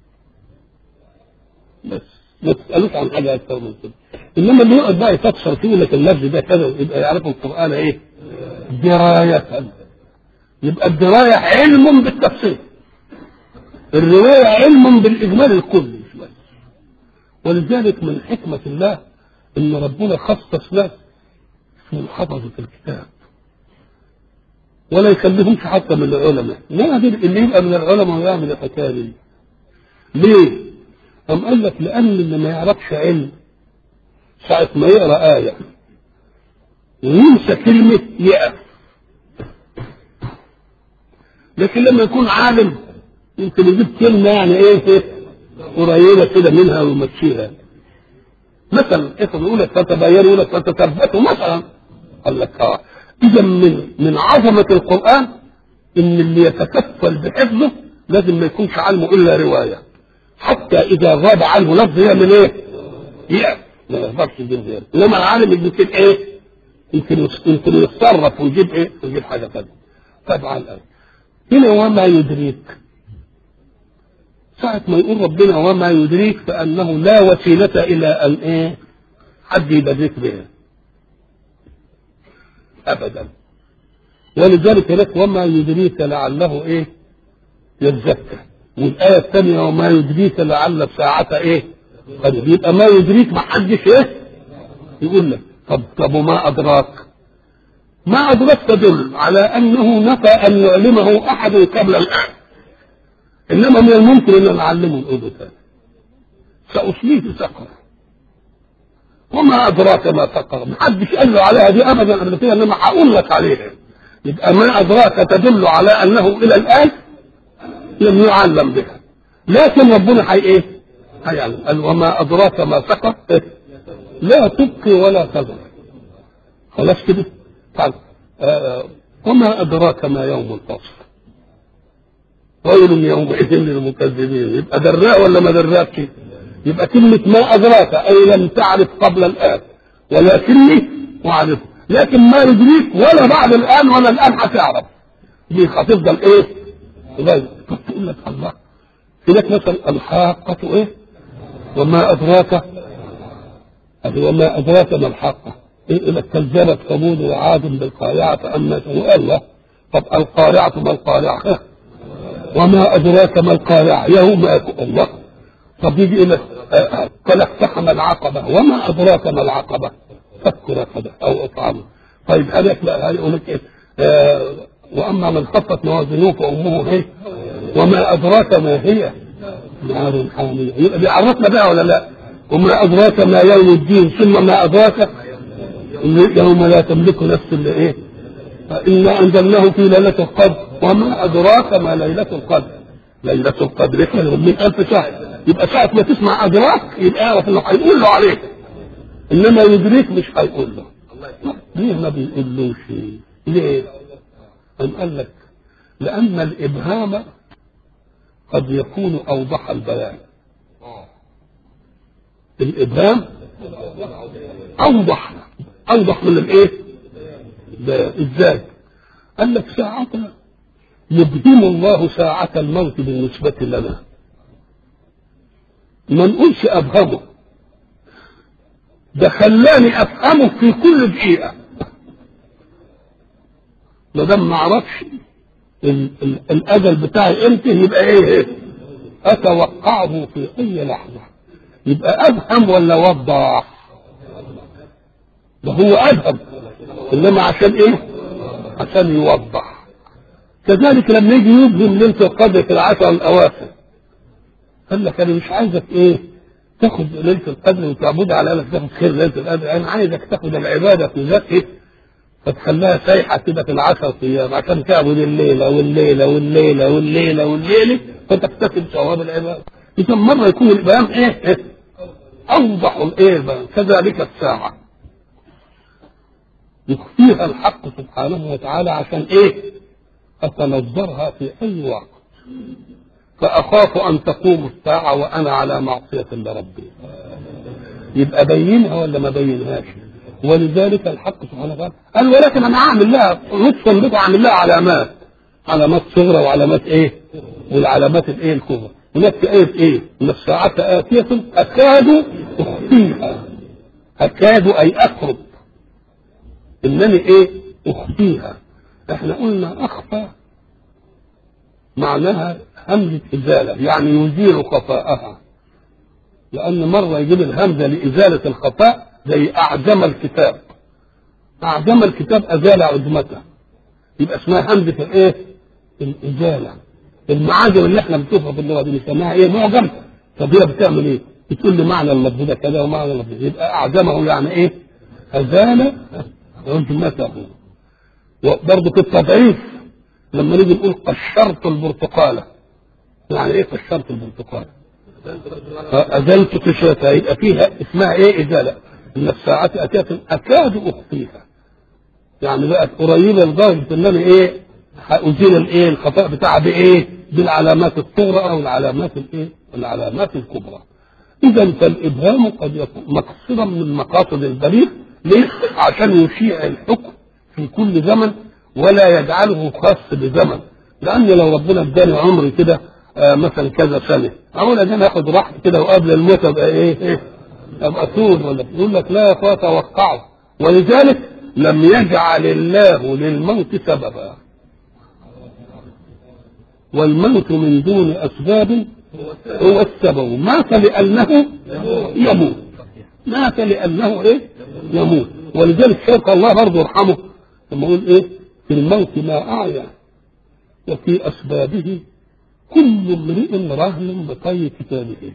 بس ما تسألوش عن حاجة أكثر من كده إنما اللي يقعد بقى يفسر فيه لك اللفظ ده كذا يبقى يعرف القرآن إيه؟ دراية يبقى الدراية علم بالتفسير الرواية علم بالإجمال الكلي مش بس ولذلك من حكمة الله إن ربنا خصص ناس من حفظة الكتاب ولا يخليهمش حتى من العلماء لا اللي يبقى من العلماء ويعمل الحكايه دي ليه؟ أم قال لك لأن اللي ما يعرفش علم ساعة ما يقرأ آية وينسى كلمة يقف لكن لما يكون عالم يمكن يجيب كلمة يعني إيه قريبة كده منها ويمشيها مثلا افرض يقول لك فتبينوا يقول لك فتثبتوا مثلا قال لك اه اذا من من عظمه القران ان اللي يتكفل بحفظه لازم ما يكونش علمه الا روايه حتى اذا غاب عنه لفظ يعمل ايه؟ يقف ما يقدرش يجيب غيره انما العالم يمكن ايه؟ يمكن يمكن يتصرف ويجيب ايه؟ ويجيب حاجه ثانيه طبعا الان هنا وما يدريك ساعة ما يقول ربنا وما يدريك فأنه لا وسيلة إلى أن إيه حد يدرك بها أبدا ولذلك لك وما يدريك لعله إيه يتزكى والآية الثانية وما يدريك لعل الساعة إيه قريب يبقى ما يدريك ما حدش إيه يقول لك طب طب وما أدراك ما أدراك تدل على أنه نفى أن يعلمه أحد قبل الآن انما من الممكن ان نعلمه الاذن ثاني ساصليه سقر وما ادراك ما سقر محدش قال له عليها دي ابدا قبل كده انما هقول لك عليها يبقى ما ادراك تدل على انه الى الان لم يعلم بها لكن ربنا حي ايه؟ هيعلم قال وما ادراك ما سقر لا تبقي ولا تذر خلاص كده؟ طيب آه وما ادراك ما يوم الفصل ويل يومئذ للمكذبين يبقى دراء ولا ما دراكش يبقى كلمة ما أدراك أي لم تعرف قبل الآن ولكني أعرف لكن ما يدريك ولا بعد الآن ولا الآن هتعرف دي هتفضل إيه؟ غير تقول لك الله هناك مثلا الحاقة إيه؟ وما أدراك أدي وما أدراك ما الحاقة إيه إذا كذبت ثمود وعاد بالقارعة فأما الله طب القارعة ما القارعة وما أدراك ما القارعة يوم يكون الله طب يجي إلى قال اقتحم العقبة وما أدراك ما العقبة فك رقبة أو إطعام طيب هذا لا يقول لك إيه آه وأما من خفت موازينه فأمه إيه وما أدراك ما هي نار حامية يبقى بيعرفنا بقى ولا لا وما أدراك ما يوم الدين ثم ما أدراك يوم لا تملك نفس إلا إيه إنا أنزلناه في ليلة القدر وما أدراك ما ليلة القدر ليلة القدر خير من ألف شهر يبقى ساعة ما تسمع أدراك يبقى اعرف إنه هيقول له عليك إنما يدريك مش هيقول له ليه ما بيقولوش ليه؟ أم قال لك لأن الإبهام قد يكون أوضح البيان الإبهام أوضح أوضح من الإيه؟ ازاي؟ قال لك ساعتها يبهم الله ساعة الموت بالنسبة لنا ما نقولش أبهمه ده خلاني أفهمه في كل دقيقة ما دام ما اعرفش الأجل بتاعي امتى يبقى إيه؟ أتوقعه في أي لحظة يبقى أفهم ولا وضح؟ ده هو أفهم إنما عشان إيه؟ عشان يوضح كذلك لما يجي يبهم ليله القدر في العشر الاواخر قال لك انا مش عايزك ايه تاخد ليله القدر وتعبد على انك تاخد خير ليله القدر انا عايزك تاخد العباده في ذاتها فتخليها سايحه كده في العشر ايام عشان تعبد الليله والليله والليله والليله والليله فتكتسب ثواب العباده اذا مره يكون البيان ايه, إيه؟ اوضح الايه البيان كذلك الساعه يخفيها الحق سبحانه وتعالى عشان ايه أتنظرها في أي وقت فأخاف أن تقوم الساعة وأنا على معصية لربي يبقى بينها ولا ما بينهاش ولذلك الحق سبحانه وتعالى قال ولكن أنا أعمل لها نطفا بك أعمل لها علامات علامات صغرى وعلامات إيه والعلامات الإيه الكبرى هناك في آية إيه إن الساعة آتية أكاد أخفيها أكاد أي أقرب إنني إيه أخفيها احنا قلنا اخفى معناها همزة إزالة يعني يزيل خفاءها لأن مرة يجيب الهمزة لإزالة الخفاء زي أعجم الكتاب أعجم الكتاب أزال عجمته يبقى اسمها همزة الإيه؟ الإزالة المعاجم اللي احنا بنشوفها في اللغة دي بنسميها إيه؟ معجم طب هي بتعمل إيه؟ بتقول لي معنى اللفظ ده كذا ومعنى اللفظ ده يبقى أعجمه يعني إيه؟ أزال عجمته وبرضه في التضعيف لما نيجي نقول قشرت البرتقالة يعني ايه قشرت البرتقالة؟ أزلت قشرتها يبقى فيها اسمها ايه إزالة إن الساعة أتيت أكاد أخفيها يعني بقت قريبة لدرجة إن أنا إيه هأزيل الإيه الخطأ بتاعها بإيه؟ بالعلامات الصغرى أو العلامات الإيه؟ العلامات الكبرى. إذا فالإبهام قد يكون مقصدا من مقاصد البليغ ليه؟ عشان يشيع الحكم في كل زمن ولا يجعله خاص بزمن لان لو ربنا اداني عمري كده آه مثلا كذا سنه اقول انا اخد راحتي كده وقبل الموت ابقى ايه ايه ابقى طول ولا يقول لك لا يا اخويا توقعوا ولذلك لم يجعل الله للموت سببا والموت من دون اسباب هو السبب مات لانه يموت مات لانه ايه يموت ولذلك شيخ الله برضه يرحمه لما يقول ايه في الموت ما اعيا وفي اسبابه كل امرئ رهن بطي كتابه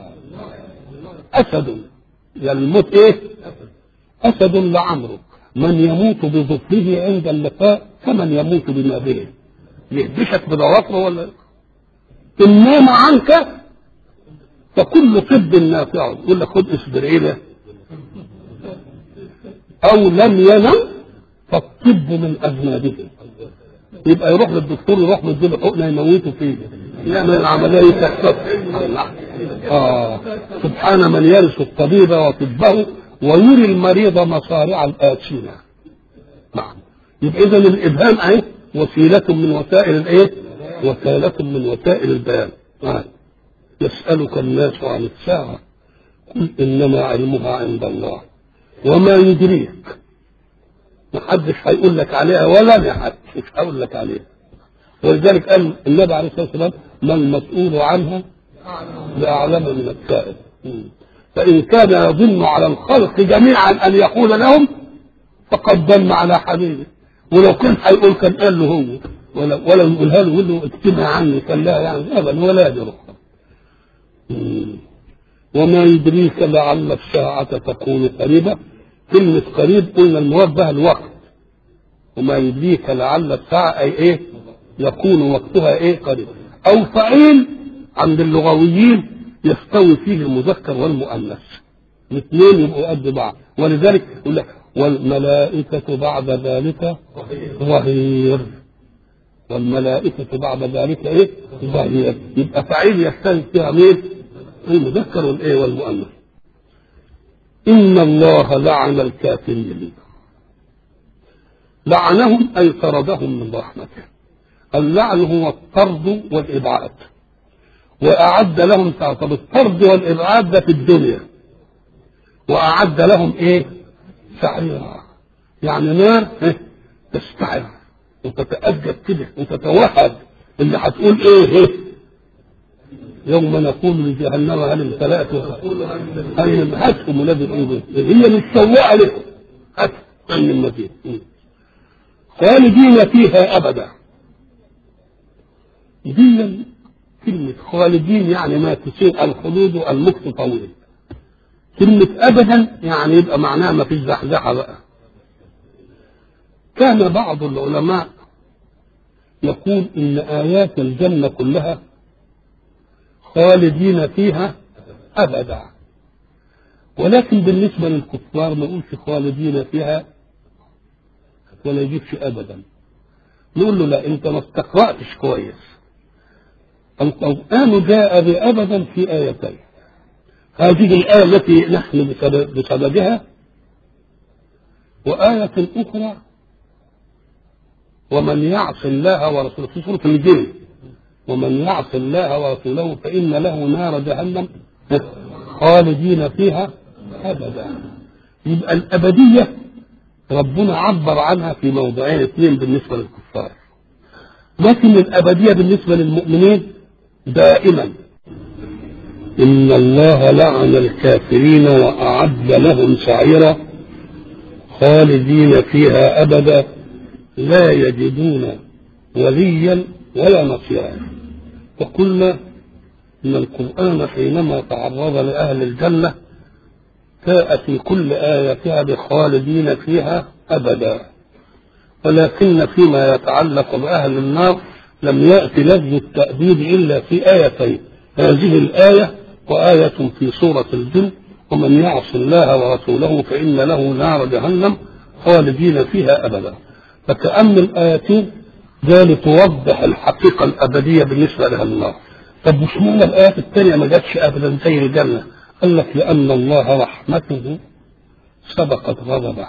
اسد يعني الموت ايه اسد لعمرك من يموت بظفره عند اللقاء كمن يموت بما به يهبشك بضوافره ولا ان نام عنك فكل طب نافع يقول لك خد اسبرين او لم ينم فالطب من اذنابه يبقى يروح للدكتور يروح مديله حقنه يموته فيه يعمل العمليه تختص آه سبحان من يرث الطبيب وطبه ويري المريض مصارع الآتين نعم يبقى إذا الإبهام أهي وسيلة من وسائل الإيه؟ وسيلة من وسائل البيان آه. يسألك الناس عن الساعة قل إنما علمها عند الله وما يدريك محدش هيقول لك عليها ولا أنا حد مش هقول لك عليها ولذلك قال النبي عليه الصلاة والسلام ما المسؤول عنها بأعلم من السائل فإن كان يظن على الخلق جميعا أن يقول لهم فقد ضل على حبيبه ولو كان هيقول كان قال له هو ولا ولا يقولها له يقول له اكتبها عني كان لا يعني ابدا ولا يدرك وما يدريك لعل الساعة تكون قريبة كلمة قريب قلنا المراد بها الوقت وما يدريك لعل الساعة أي إيه يكون وقتها إيه قريب أو فعيل عند اللغويين يستوي فيه المذكر والمؤنث الاثنين يبقوا قد بعض ولذلك يقول لك والملائكة بعد ذلك ظهير والملائكة بعد ذلك ايه؟ ظهير يبقى فعيل يستوي فيها مين؟ المذكر والايه والمؤنث إن الله لعن الكافرين لعنهم أي طردهم من رحمته اللعن هو الطرد والإبعاد وأعد لهم طب الطرد والإبعاد ده في الدنيا وأعد لهم إيه؟ سعيرا يعني نار إيه؟ تستعر وتتأجب كده وتتوهج اللي هتقول إيه, إيه؟ يوم نقول لجهنم هل امتلأت هل هاتهم ولاد الإنجيل هي متسوقة لكم هاتهم من المدينة خالدين فيها أبدا دي كلمة خالدين يعني ما تسير الخلود المكت طويل كلمة أبدا يعني يبقى معناها ما فيش زحزحة بقى كان بعض العلماء يقول إن آيات الجنة كلها خالدين فيها أبدا ولكن بالنسبة للكفار ما نقولش خالدين فيها ولا يجيبش أبدا نقول له لا أنت ما استقرأتش كويس القرآن جاء بأبدا في آيتين هذه الآية التي نحن بسببها وآية أخرى ومن يعص الله ورسوله في سورة الجن ومن يعص الله ورسوله فإن له نار جهنم خالدين فيها أبدا يبقى الأبدية ربنا عبر عنها في موضعين اثنين بالنسبة للكفار لكن الأبدية بالنسبة للمؤمنين دائما إن الله لعن الكافرين وأعد لهم سعيرا خالدين فيها أبدا لا يجدون وليا ولا نصيرا وقلنا إن القرآن حينما تعرض لأهل الجنة جاء في كل آياتها بخالدين فيها أبدا ولكن فيما يتعلق بأهل النار لم يأتي لفظ التأديب إلا في آيتين هذه الآية وآية في سورة الجن ومن يعص الله ورسوله فإن له نار جهنم خالدين فيها أبدا فكأن الآيتين ده لتوضح الحقيقة الأبدية بالنسبة لها النار طب مش معنى الآيات الثانية ما جاتش أبدا زي الجنة قال لك لأن الله رحمته سبقت غضبه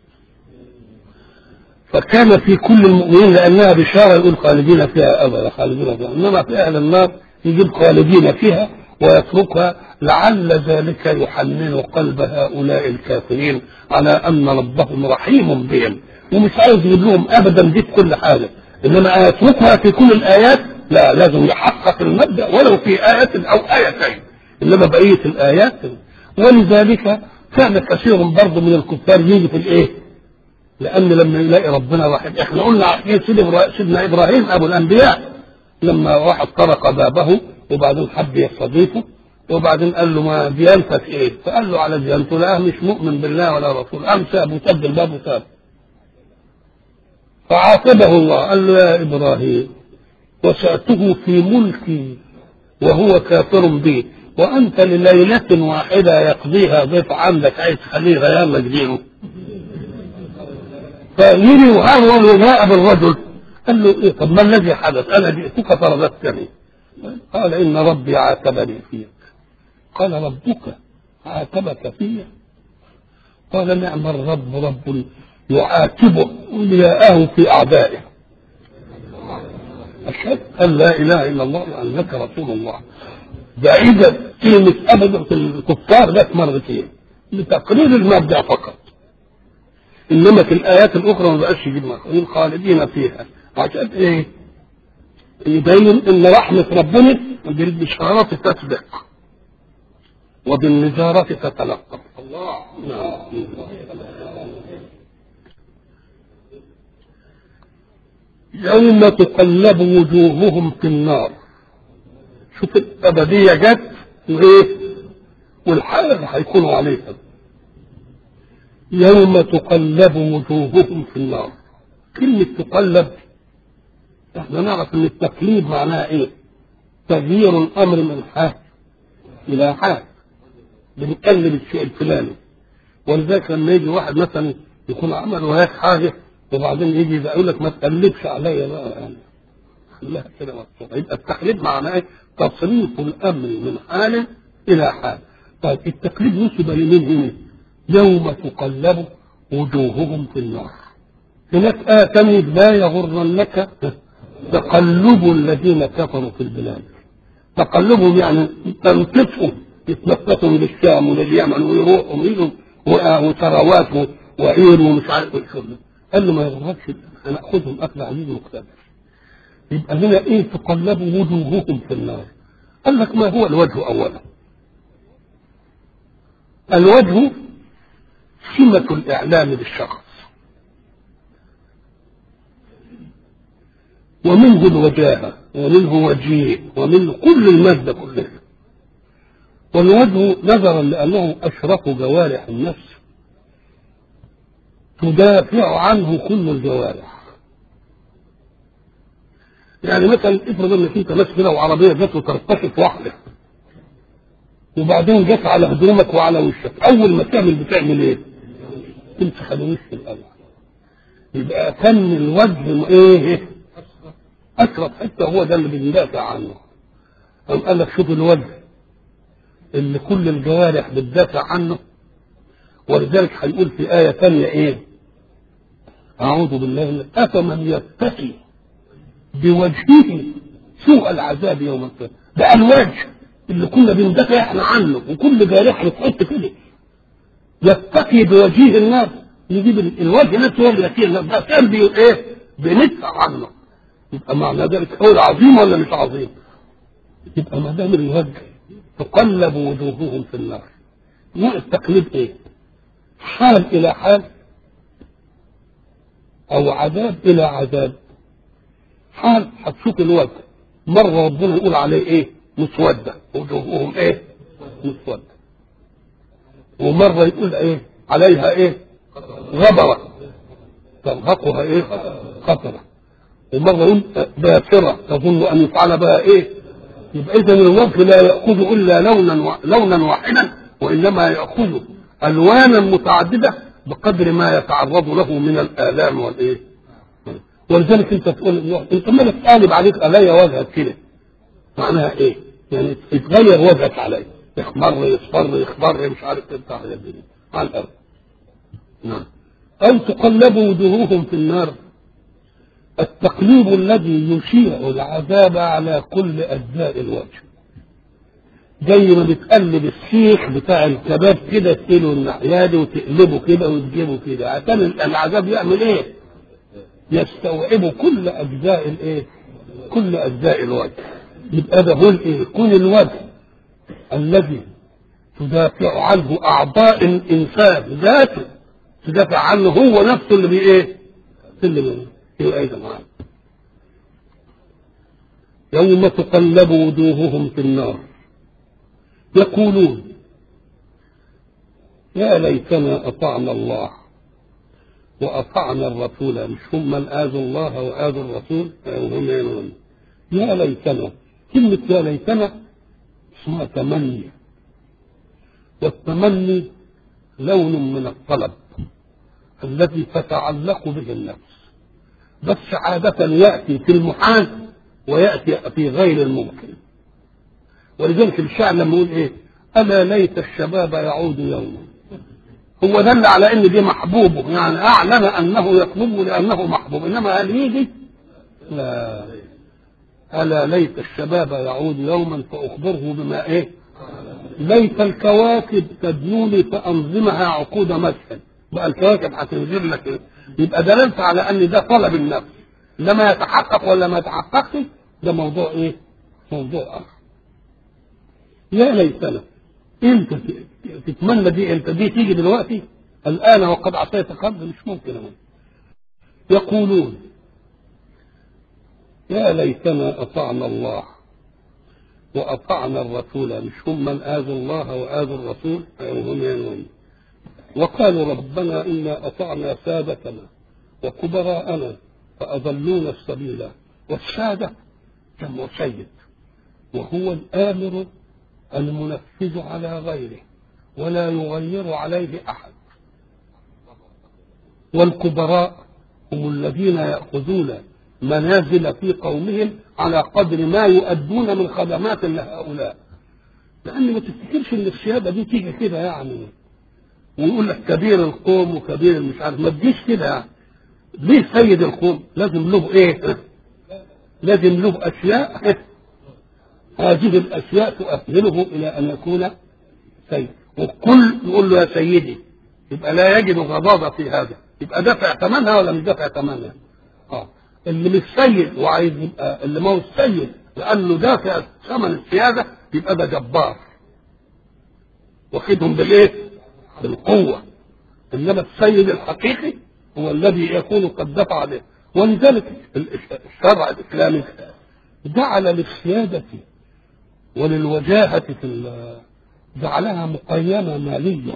فكان في كل المؤمنين لأنها بشارة يقول خالدين فيها أبدا خالدين فيها إنما في أهل النار يجيب خالدين فيها ويتركها لعل ذلك يحنن قلب هؤلاء الكافرين على أن ربهم رحيم بهم ومش عايز يجيب لهم أبدا دي في كل حاجة إنما يتركها في كل الآيات لا لازم يحقق المبدأ ولو في آية أو آيتين إنما بقية الآيات ولذلك كان كثير برضه من الكفار يجي في الإيه؟ لأن لما يلاقي ربنا رحيم إحنا قلنا عارفين سيدنا إبراهيم أبو الأنبياء لما واحد طرق بابه وبعدين حب يستضيفه وبعدين قال له ما ديانتك ايه؟ فقال له على ديانته لا مش مؤمن بالله ولا رسول قام ساب وسد الباب وساب فعاتبه الله قال له يا ابراهيم وسأته في ملكي وهو كافر بي وانت لليلة واحدة يقضيها ضيف عندك عايز تخليه غير لك دينه فيري وهرول وجاء بالرجل قال له ايه طب ما الذي حدث؟ انا جئتك فرددتني قال ان ربي عاتبني فيك قال ربك عاتبك فيا قال نعم الرب رب يعاتبه أولياءه في أعدائه أشهد أن لا إله إلا الله وأنك رسول الله بعيدة كلمة أبدا في الكفار جت مرتين لتقرير المبدأ فقط إنما في الآيات الأخرى ما بقاش يجيب مخلوقين خالدين فيها عشان إيه؟ يبين إن رحمة ربنا بالبشارات تسبق وبالنزارة تتلقى الله نعم يوم تقلب وجوههم في النار شوف الأبدية جت وإيه والحالة اللي هيكونوا عليها يوم تقلب وجوههم في النار كلمة تقلب احنا نعرف ان التقليب معناها ايه تغيير الامر من حال الى حال بنقلب الشيء الفلاني ولذلك لما يجي واحد مثلا يكون عمل وهيك حاجه وبعدين يجي يقول لك ما تقلبش عليا بقى يعني خليها كده مبسوطه يبقى التقليد معناه ايه؟ تصريف الامر من حال الى حال طيب التقليد نسب لمين هنا؟ يوم تقلب وجوههم في النار هناك آية تانية لا يغرنك تقلب الذين كفروا في البلاد تقلبهم يعني تنطفهم يتنططوا من الشام ولليمن ويروحوا ويجوا وثروات وعير ومش عارف ايه شغل قال له ما يغركش هناخذهم اكل عزيز مقتدر يبقى هنا ايه تقلب وجوههم في النار قال لك ما هو الوجه اولا الوجه سمة الإعلام بالشخص ومنه الوجاهة ومنه وجيه ومنه كل المادة كلها والوجه نظرا لأنه أشرف جوارح النفس تدافع عنه كل الجوارح يعني مثلا افرض انك انت ماشي كده وعربيه جت وترتكب واحده وبعدين جت على هدومك وعلى وشك اول ما تعمل بتعمل ايه؟ تمسح الوش الاول يبقى كان الوجه ايه؟ اشرف حته هو ده اللي بندافع عنه قام قال لك شوف الوجه اللي كل الجوارح بتدافع عنه ولذلك هيقول في آية ثانية إيه؟ أعوذ بالله من أفمن يتقي بوجهه سوء العذاب يوم القيامة ده الوجه اللي كنا بندافع احنا عنه وكل جارحة بتحط كده يتقي بوجيه الناس يجيب الوجه نفسه هو اللي يتقي الناس ده كان بي ايه؟ بندفع عنه يبقى معنى ذلك قول عظيم ولا مش عظيم؟ يبقى ما دام الوجه تقلب وجوههم في النار نوع التقليب ايه؟ حال الى حال او عذاب الى عذاب حال هتشوف الوجه مرة ربنا يقول عليه ايه مسودة وجوههم ايه مسودة ومرة يقول ايه عليها ايه غبرة ترهقها ايه خطرة ومرة يقول باسرة تظن ان يفعل بها ايه يبقى اذا الوجه لا يأخذ الا لونا و... لونا واحدا وانما يأخذ الوانا متعددة بقدر ما يتعرض له من الالام والايه ولذلك انت تقول انت مالك قالب عليك عليا وجهك كده معناها ايه؟ يعني يتغير وجهك علي يحمر يصفر يخضر مش عارف ايه بتاع الحاجات دي على الارض نعم او تقلب وجوههم في النار التقليب الذي يشيع العذاب على كل اجزاء الوجه زي ما بتقلب السيخ بتاع الكباب كده تشيله الناحيه دي وتقلبه كده وتجيبه كده عشان العذاب يعمل ايه؟ يستوعب كل اجزاء الايه؟ كل اجزاء الوجه يبقى ده هو الايه؟ كون الوجه الذي تدافع عنه اعضاء الانسان ذاته تدافع عنه هو نفسه اللي بي ايه؟ اللي بي يبقى ايه معانا يوم تقلب وجوههم في النار يقولون يا ليتنا اطعنا الله وأطعنا الرسول مش هم من آذوا الله وآذوا الرسول هم ينون يا ليتنا كلمة يا ليتنا اسمها تمني والتمني لون من الطلب الذي تتعلق به النفس بس عادة يأتي في المحال ويأتي في غير الممكن ولذلك الشاعر لما يقول ايه الا ليت الشباب يعود يوما هو دل على ان دي محبوبه يعني اعلن انه يطلبه لانه محبوب انما هل يجي لا الا ليت الشباب يعود يوما فاخبره بما ايه ليت الكواكب تدنوني فانظمها عقود مشهد بقى الكواكب هتنزل لك ايه يبقى دللت على ان ده طلب النفس لما يتحقق ولا ما يتحققش ده موضوع ايه موضوع اخر يا ليتنا انت تتمنى دي انت دي تيجي دلوقتي الان وقد اعطيت قبل مش ممكن أمين. يقولون يا ليتنا اطعنا الله واطعنا الرسول مش هم من اذوا الله واذوا الرسول هم ينون وقالوا ربنا انا اطعنا سادتنا وكبراءنا فاضلونا السبيل والساده جمع سيد وهو الامر المنفذ على غيره ولا يغير عليه احد والكبراء هم الذين ياخذون منازل في قومهم على قدر ما يؤدون من خدمات لهؤلاء لان ما تفتكرش ان السياده دي تيجي كده يعني ويقول لك كبير القوم وكبير مش عارف ما تجيش كده يعني ليه سيد القوم لازم له ايه لازم له اشياء هذه الاشياء تؤهله الى ان يكون سيد والكل يقول له يا سيدي يبقى لا يجد غضاضة في هذا يبقى دافع ثمنها ولا مش دافع ثمنها اه اللي مش سيد وعايز يبقى اللي ما هو السيد لانه دافع ثمن السياده يبقى ده جبار واخدهم بالايه؟ بالقوه انما السيد الحقيقي هو الذي يكون قد دفع عليه ولذلك الشرع الاسلامي جعل للسياده وللوجاهه في جعلها مقيمه ماليا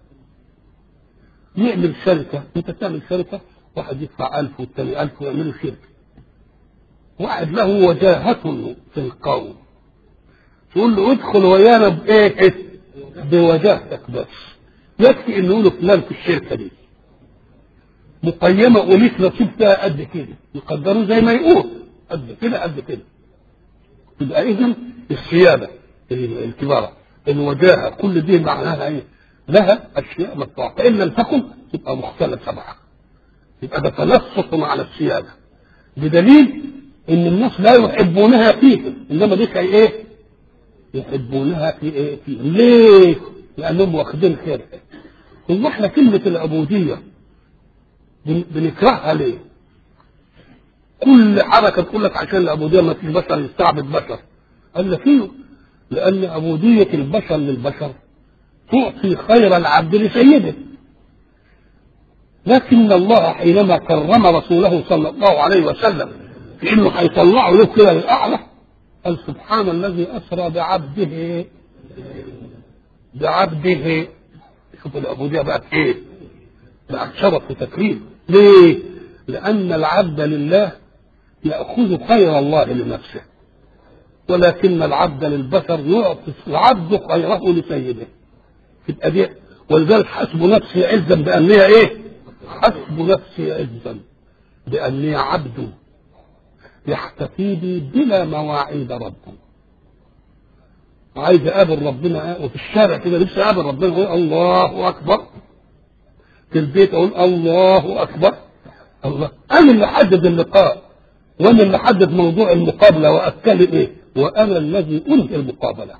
يعمل شركه انت تعمل شركه واحد يدفع ألف والتاني ألف ويعملوا شركة واحد له وجاهة في القوم تقول له ادخل ويانا بإيه؟ بوجاهتك بس يكفي إنه له فلان في الشركة دي مقيمة وليك نصيب فيها قد كده يقدروه زي ما يقول قد كده قد كده يبقى إذا السيادة الكبارة الوجاهة كل دي معناها إيه؟ لها أشياء مدفوعة فإن لم تكن تبقى مختلفة معها يبقى ده تنصت على السيادة بدليل ان الناس لا يحبونها فيهم انما دي كي ايه يحبونها في ايه فيهم ليه لانهم واخدين خير هو احنا كلمة العبودية بنكرهها ليه كل حركة تقول لك عشان العبودية ما فيش بشر يستعبد بشر قال لك ايه لان عبودية البشر للبشر تعطي خير العبد لسيده لكن الله حينما كرم رسوله صلى الله عليه وسلم في انه هيطلعه له كده للاعلى قال سبحان الذي اسرى بعبده بعبده شوف العبوديه بقت ايه؟ بقت شرف وتكريم ليه؟ لان العبد لله ياخذ خير الله لنفسه ولكن العبد للبشر يعطي العبد خيره لسيده تبقى دي ولذلك حسب نفسه عزا بانها ايه؟ حسب نفسي عزا بأني عبد يحتفي بي بلا مواعيد ربه عايز اقابل ربنا وفي الشارع كده نفسي اقابل ربنا اقول الله اكبر في البيت اقول الله اكبر الله انا اللي حدد اللقاء وانا اللي حدد موضوع المقابله واتكلم ايه وانا الذي انهي المقابله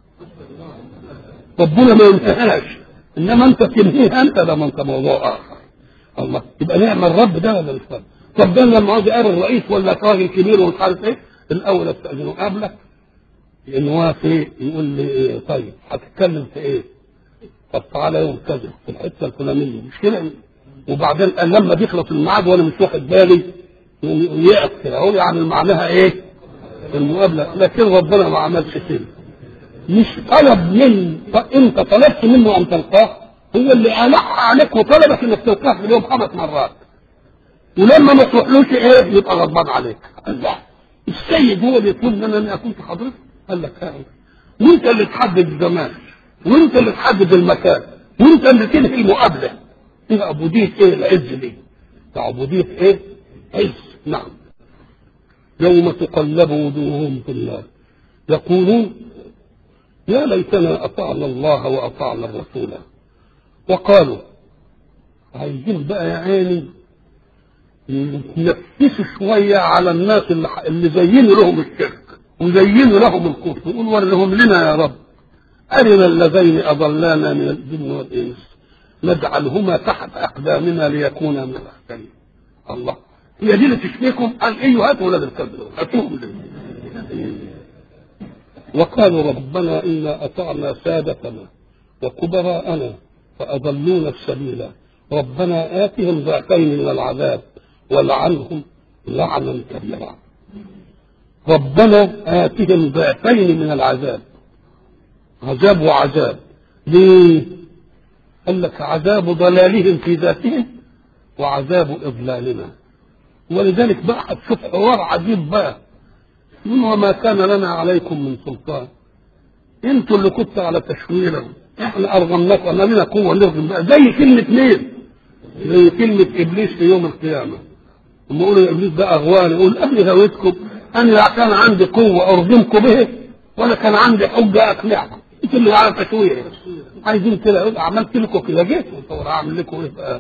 ربنا ما ينتهاش انما انت تنهيها انت ده انت موضوع اخر الله يبقى نعم الرب ده ولا مش رب طب ده لما عاوز يقابل رئيس ولا راجل كبير ومش عارف ايه الاول استاذنه قبلك لان هو في يقول لي إيه طيب هتتكلم في ايه؟ طب تعالى يوم كذا في الحته الفلانيه مش كده وبعدين قال لما بيخلص الميعاد وانا مش واخد بالي يقف كده اقول يعني معناها ايه؟ المقابله لكن ربنا ما عملش كده مش طلب من انت طلبت منه ان تلقاه هو اللي ألح عليك وطلبك انك تلقاه في اليوم خمس مرات ولما ما تروحلوش ايه يبقى غضبان عليك الله السيد هو اللي يطلب مننا ان اكون في حضرتك قال لك ها وانت اللي تحدد الزمان وانت اللي تحدد المكان وانت اللي تنهي المقابله دي عبوديه ايه العز دي ده عبوديه ايه عز نعم يوم تقلب وجوههم في النار يقولون يا ليتنا أطعنا الله وأطعنا الرسول وقالوا عايزين بقى يا عيني ينفسوا شوية على الناس اللي, اللي زينوا لهم الشرك وزينوا لهم الكفر يقول ورهم لنا يا رب أرنا اللذين أضلانا من الجن والإنس نجعلهما تحت أقدامنا ليكونا من الأحسنين الله هي دي اللي تشفيكم قال ايوه هاتوا ولاد الكلب هاتوهم وقالوا ربنا إنا أطعنا سادتنا وكبراءنا فأضلونا السبيل ربنا آتهم ضعفين من العذاب ولعنهم لعنا كبيرا ربنا آتهم ضعفين من العذاب عذاب وعذاب ليه قال لك عذاب ضلالهم في ذاتهم وعذاب إضلالنا ولذلك بقى هتشوف حوار عجيب بقى من وما كان لنا عليكم من سلطان انتوا اللي كنتوا على تشويرهم احنا ارغمناكم انا لنا قوه نرغم بقى زي كلمه مين؟ زي كلمه ابليس في يوم القيامه لما يقولوا ابليس ده اغوان يقول قبل هويتكم انا لا كان عندي قوه ارغمكم به ولا كان عندي حجه اقنعكم انتوا اللي على تشوير عايزين كده عملت لكم كده جيت اعمل لكم ايه بقى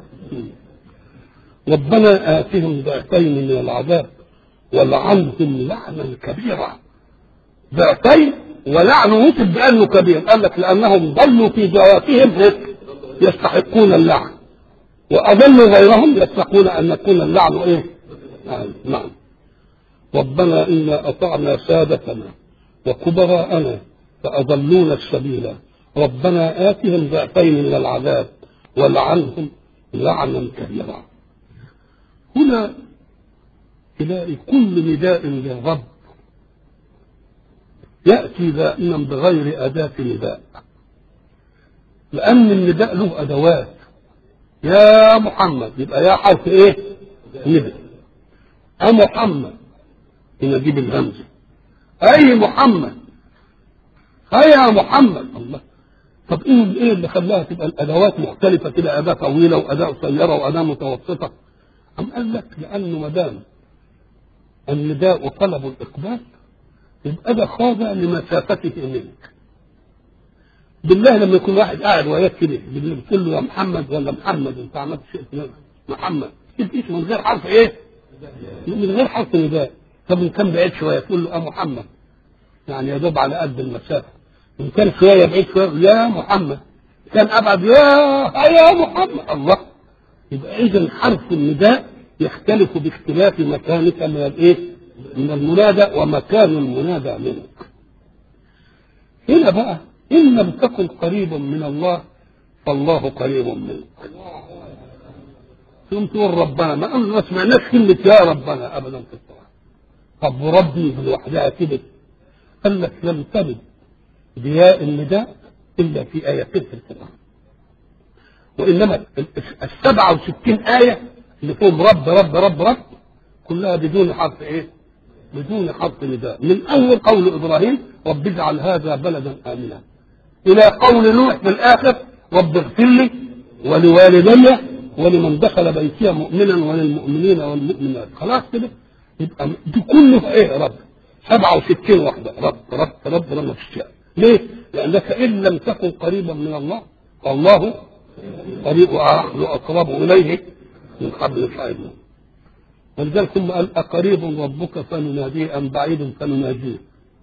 ربنا آتهم ضعفين من العذاب ولعنهم لعنا كبيرا ضعفين ولعن وصف بأنه كبير قال لك لأنهم ضلوا في ذواتهم يستحقون اللعن وأضلوا غيرهم يستحقون أن يكون اللعن إيه؟ آه نعم ربنا إنا أطعنا سادتنا وكبراءنا فأضلونا السبيل ربنا آتهم ضعفين من العذاب ولعنهم لعنا كبيرا هنا تلاقي كل نداء للرب يأتي دائما بغير أداة نداء لأن النداء له أدوات يا محمد يبقى يا حرف إيه؟ نداء أ محمد هنا دي بالهمزة أي محمد هيا محمد الله طب ايه ايه اللي خلاها تبقى الادوات مختلفه كده اداه طويله واداه قصيره واداه متوسطه أم قال لك لأنه ما دام النداء طلب الإقبال يبقى ده خاضع لمسافته منك بالله لما يكون واحد قاعد وياك كده بتقول له يا محمد ولا محمد انت عملت شيء فلان محمد تبقى اسمه من غير حرف ايه؟ من غير حرف نداء طب ان كان بعيد شويه تقول له يا محمد يعني يا دوب على قد المسافه ان كان شويه بعيد شويه يا محمد كان ابعد يا يا محمد الله يبقى اذا حرف النداء يختلف باختلاف مكانك من الايه؟ من المنادى ومكان المنادى منك. هنا بقى ان لم تكن قريبا من الله فالله قريب منك. ثم تقول ربنا ما ما سمعناش كلمة يا ربنا أبدا في القرآن. طب وربي لوحدها كده قال لك لم ترد بياء النداء إلا في آيتين في القرآن. وانما السبعة وستين آية اللي فيهم رب رب رب رب كلها بدون حرف ايه؟ بدون حرف نداء من اول قول ابراهيم رب اجعل هذا بلدا امنا الى قول نوح في الاخر رب اغفر لي ولوالدي ولمن دخل بيتي مؤمنا وللمؤمنين والمؤمنات خلاص كده يبقى دي كله ايه رب 67 واحده رب رب رب رب ما فيش ليه؟ لانك ان لم تكن قريبا من الله فالله قريب واقرب اليه من حبل الحائط ولذلك ثم قال أقريب ربك فنناديه أم بعيد فنناديه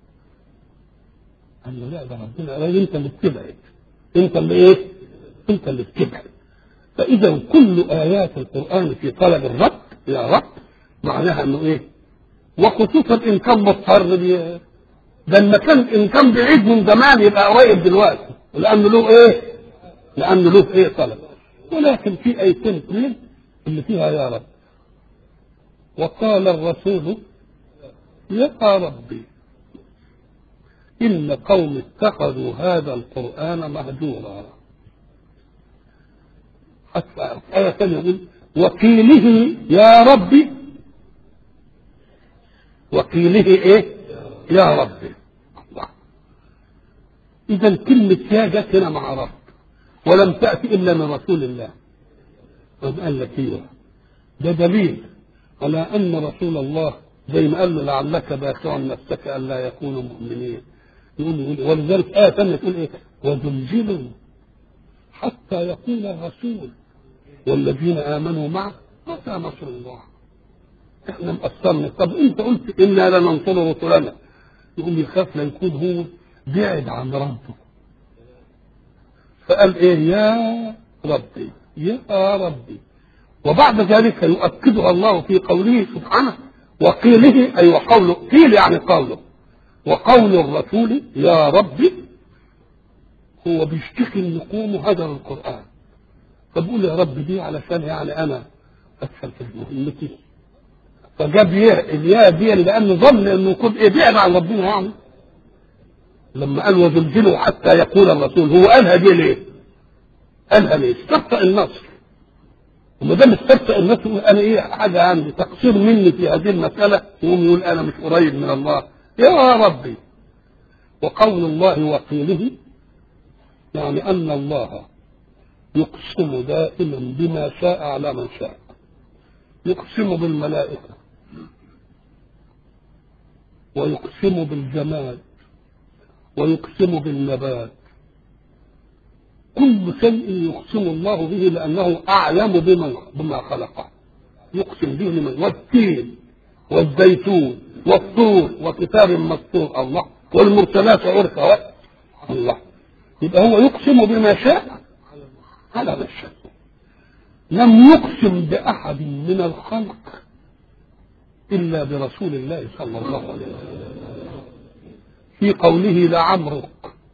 قال له لا ده ربنا قال أنت اللي بتبعد أنت اللي إيه؟ أنت اللي بتبعد فإذا كل آيات القرآن في طلب الرب يا رب معناها إنه إيه؟ وخصوصا إن كان مضطر ده المكان إن كان بعيد من زمان يبقى قريب دلوقتي لأنه له إيه؟ لأنه له إيه طلب ولكن في آيتين اثنين اللي فيها يا رب وقال الرسول يا ربي إن قوم اتخذوا هذا القرآن مهجورا حتى آية ثانية يقول وقيله يا ربي وقيله إيه يا ربي الله إذا كلمة يا جت هنا مع رب ولم تأتي إلا من رسول الله طب قال لك ايوه ده دليل على ان رسول الله زي ما قال له لعلك باخع نفسك الا يكونوا مؤمنين يقول يقول ولذلك آية ثانية تقول إيه وزلزلوا حتى يقول الرسول والذين آمنوا معه متى نصر الله احنا مقصرنا طب انت قلت انا لننصر رسلنا يقوم يخاف لا يكون هو بعد عن ربه فقال ايه يا ربي يا ربي وبعد ذلك يؤكدها الله في قوله سبحانه وقيله اي وقوله قيل يعني قوله وقول الرسول يا ربي هو بيشتكي ان يقوم هدر القران فبقول يا رب دي علشان يعني انا ادخل في مهمتي فجاب يه الياء دي لانه ظن انه يكون ايه بعد عن ربنا يعني لما قال وزلزلوا حتى يقول الرسول هو قالها دي ليه؟ قالها ليه؟ استبطأ النصر وما دام استبطأ النصر انا ايه حاجه عندي تقصير مني في هذه المساله يقوم يقول انا مش قريب من الله يا ربي وقول الله وقيله يعني ان الله يقسم دائما بما شاء على من شاء يقسم بالملائكة ويقسم بالجمال ويقسم بالنبات كل شيء يقسم الله به لأنه أعلم بما, بما خلقه يقسم به لمن والتين والزيتون والطور وكتاب مسطور الله والمرسلات عرفا الله يبقى هو يقسم بما شاء على ما شاء لم يقسم بأحد من الخلق إلا برسول الله صلى الله عليه وسلم في قوله لعمرك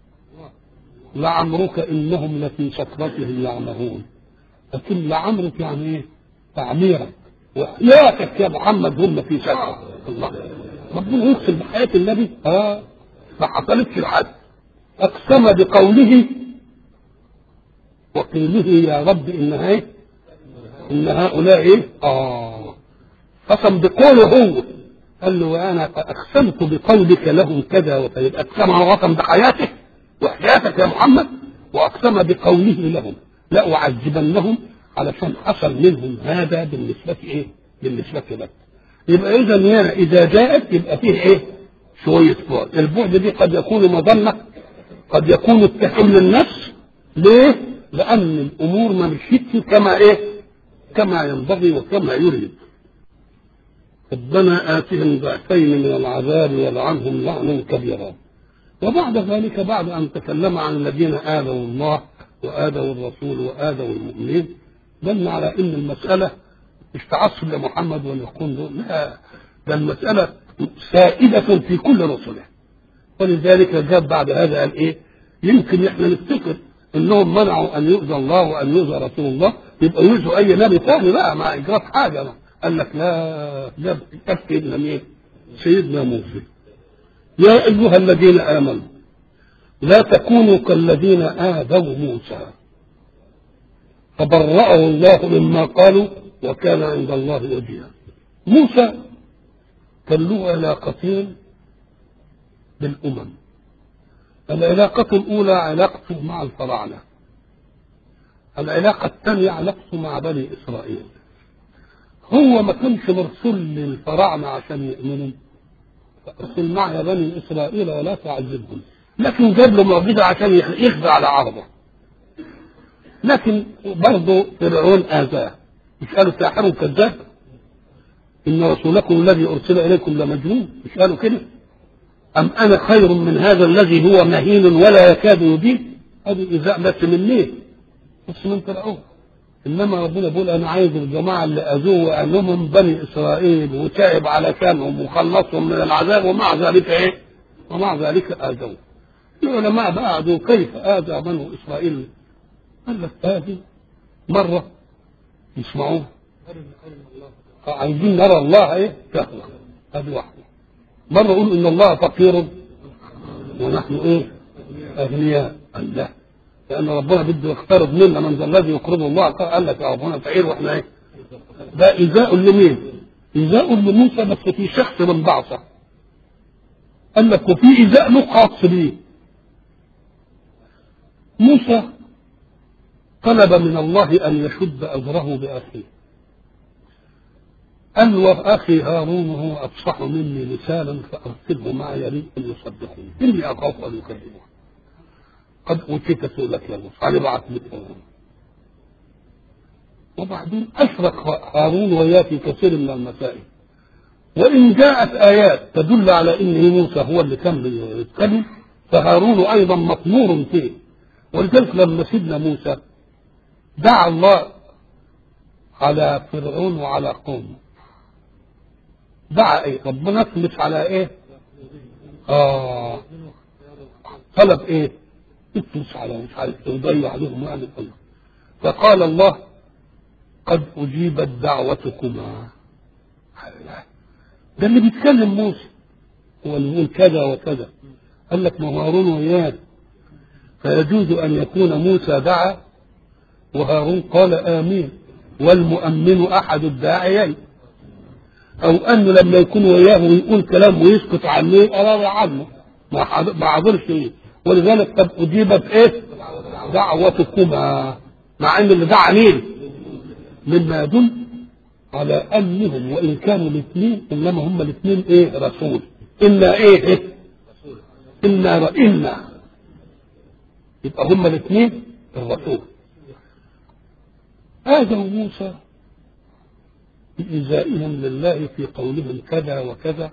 لعمرك إنهم لفي سكرتهم يعمهون لكن لعمرك يعني إيه؟ تعميرك وحياتك يا محمد هم في سكرة الله ربنا يقسم بحياة النبي اه ما حصلتش لحد أقسم بقوله وقيله يا رب إنها إيه؟ إن هؤلاء إيه؟ آه قسم بقوله هو قال له وأنا أقسمت بقولك لهم كذا وكذا أقسم وقسم بحياته وحياتك يا محمد وأقسم بقوله لهم لأعذبنهم علشان حصل منهم هذا بالنسبة إيه؟ بالنسبة لك يبقى إذا هنا إذا جاءت يبقى فيه إيه؟ شوية بعد البعد دي قد يكون مظنة قد يكون اتهام للنفس ليه؟ لأن الأمور ما مشيتش كما إيه؟ كما ينبغي وكما يريد. ربنا آتهم ضعفين من العذاب ولعنهم لعنا كبيرا. وبعد ذلك بعد أن تكلم عن الذين آذوا الله وآذوا الرسول وآذوا المؤمنين دل على أن المسألة مش تعصب لمحمد ولا يكون لا ده المسألة سائدة في كل رسله ولذلك جاب بعد هذا قال إيه؟ يمكن إحنا نفتكر انهم منعوا ان يؤذى الله وان يؤذى رسول الله يبقى يؤذوا اي نبي ثاني بقى مع اجراء حاجه بقى. قال لك لا جاب سيدنا مين؟ سيدنا موسى يا ايها الذين امنوا لا تكونوا كالذين اذوا موسى فبرأه الله مما قالوا وكان عند الله وجيها موسى كان له علاقتين بالامم العلاقة الأولى علاقته مع الفراعنة العلاقة الثانية علاقته مع بني إسرائيل هو ما كانش مرسول للفراعنة عشان يؤمنوا فأرسل معي بني إسرائيل ولا تعذبهم لكن جاب له معجزة عشان يخفى على عرضه لكن برضه فرعون آذاه مش قالوا ساحر كذاب إن رسولكم الذي أرسل إليكم لمجنون مش قالوا كده أم أنا خير من هذا الذي هو مهين ولا يكاد يبين هذه إذاء بس من ليه بس من فرعون إنما ربنا بيقول أنا عايز الجماعة اللي أذوه وأنهم بني إسرائيل وتعب على كانهم وخلصهم من العذاب ومع ذلك إيه؟ ومع ذلك آذوه العلماء بعدوا كيف آذى بنو إسرائيل قال لك هذه مرة يسمعوه عايزين نرى الله إيه؟ شهوة هذه واحدة مرة يقول إن الله فقير ونحن إيه؟ أغنياء الله لأن ربنا بده يقترض منا من ذا الذي يقرض الله قال لك يا ربنا فقير وإحنا إيه؟ ده إيذاء لمين؟ إيذاء لموسى بس في شخص من بعثه قال لك وفي إيذاء له خاص بيه موسى طلب من الله أن يشد أجره بأخيه قال واخي هارون هو افصح مني لسانا فارسله معي يريد ان يصدقني اني اخاف ان يكذبون قد اوتيت سؤلك يا موسى علي بعث لك وبعدين اشرك هارون وياه في كثير من المسائل وان جاءت ايات تدل على ان موسى هو اللي كان بيتكلم فهارون ايضا مطمور فيه ولذلك لما سيدنا موسى دعا الله على فرعون وعلى قومه دعا ايه ربنا مش على ايه اه طلب ايه اطلس على مش عارف يضيع عليهم يعني الله فقال الله قد اجيبت دعوتكما ده اللي بيتكلم موسى هو اللي يقول كذا وكذا قال لك ما هو هارون وياه فيجوز ان يكون موسى دعا وهارون قال امين والمؤمن احد الداعيين او انه لما يكون وياه ويقول كلام ويسكت عنه قرار عنه ما حضرش ايه ولذلك قد اجيبت ايه دعوتكما مع ان اللي دعا مين مما يدل على انهم وان كانوا الاثنين انما هم الاثنين ايه رسول انا ايه, إيه؟ انا رئينا يبقى هم الاثنين الرسول آدم وموسى بإيذائهم لله في قولهم كذا وكذا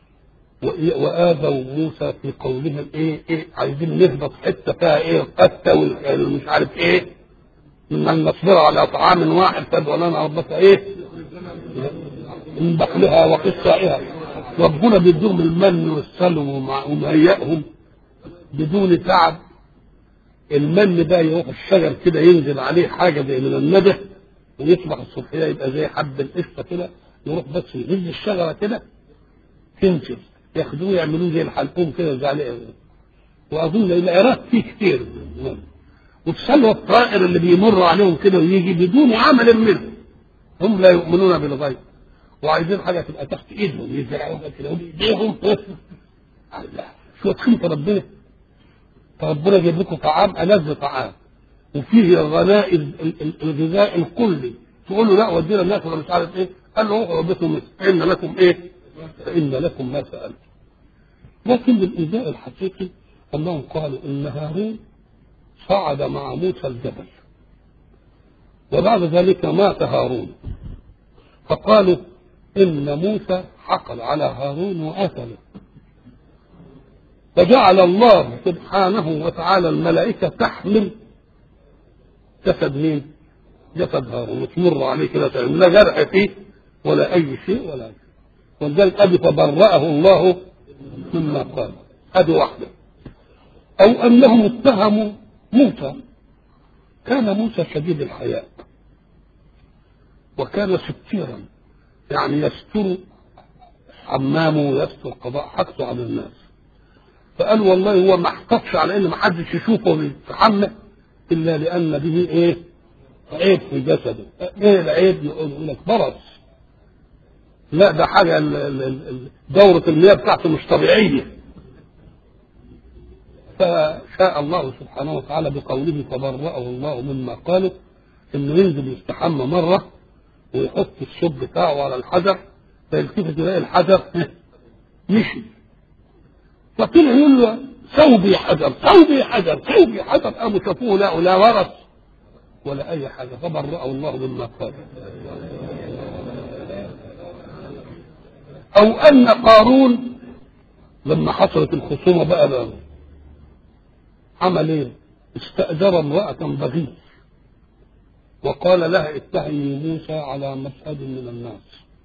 وآذوا موسى في قولهم إيه إيه عايزين نهبط حتة فيها إيه قتة ومش عارف إيه من أن نصبر على طعام واحد تدعو لنا ربك إيه من بخلها وقصائها ربنا بيديهم المن والسلم ومهيئهم بدون تعب المن ده يروح الشجر كده ينزل عليه حاجة زي من الندى ويصبح الصبحية يبقى زي حب القشطة كده يروح بس يهز الشجرة كده تنشف ياخدوه يعملوه زي الحلقوم كده زي عليه وأظن العراق فيه كتير وتسلوا الطائر اللي بيمر عليهم كده ويجي بدون عمل منه هم لا يؤمنون بالغيب وعايزين حاجة تبقى تحت ايدهم يزرعوها كده بايديهم شو خلق ربنا فربنا جايب لكم طعام ألذ طعام وفيه الغناء الغذاء الكلي تقول له لا ودينا الناس ولا مش عارف ايه قال له روحوا ربكم فإن لكم ايه؟ فإن لكم ما سألتم لكن الإيذاء الحقيقي أنهم قالوا إن هارون صعد مع موسى الجبل وبعد ذلك مات هارون فقالوا إن موسى حقل على هارون وقتله فجعل الله سبحانه وتعالى الملائكة تحمل جسد مين؟ جسد هارون وتمر عليه كده تعمل لا جرح فيه ولا أي شيء ولا شيء ولذلك أبي فبرأه الله مما قال هذه واحدة أو أنهم اتهموا موسى كان موسى شديد الحياء وكان ستيرا يعني يستر عمامه ويستر قضاء حاجته على الناس فقال والله هو ما احتفش على ان ما حدش يشوفه ويتحمل الا لان به ايه؟ عيب في جسده ايه العيب يقول لك برص لا ده حاجه دوره المياه بتاعته مش طبيعيه فشاء الله سبحانه وتعالى بقوله فبرأه الله مما قالوا انه ينزل يستحمى مره ويحط الصب بتاعه على الحجر فيلتفت يلاقي الحجر مشي فطلع يقول له ثوبي حجر ثوبي حجر ثوبي حجر قاموا شافوه لا لا ورث ولا اي حاجه فبرأه الله مما قال او ان قارون لما حصلت الخصومه بقى, بقى عمل ايه؟ استأجر امرأة بغي وقال لها اتهمي موسى على مشهد من الناس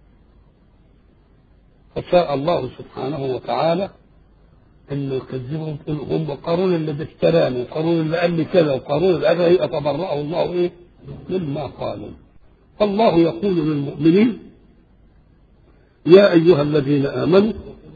فشاء الله سبحانه وتعالى انه يكذبهم هم قارون اللي باشتراني وقارون اللي قال لي كذا وقارون اللي قال لي اتبرأه الله ايه مما قالوا فالله يقول للمؤمنين يا ايها الذين امنوا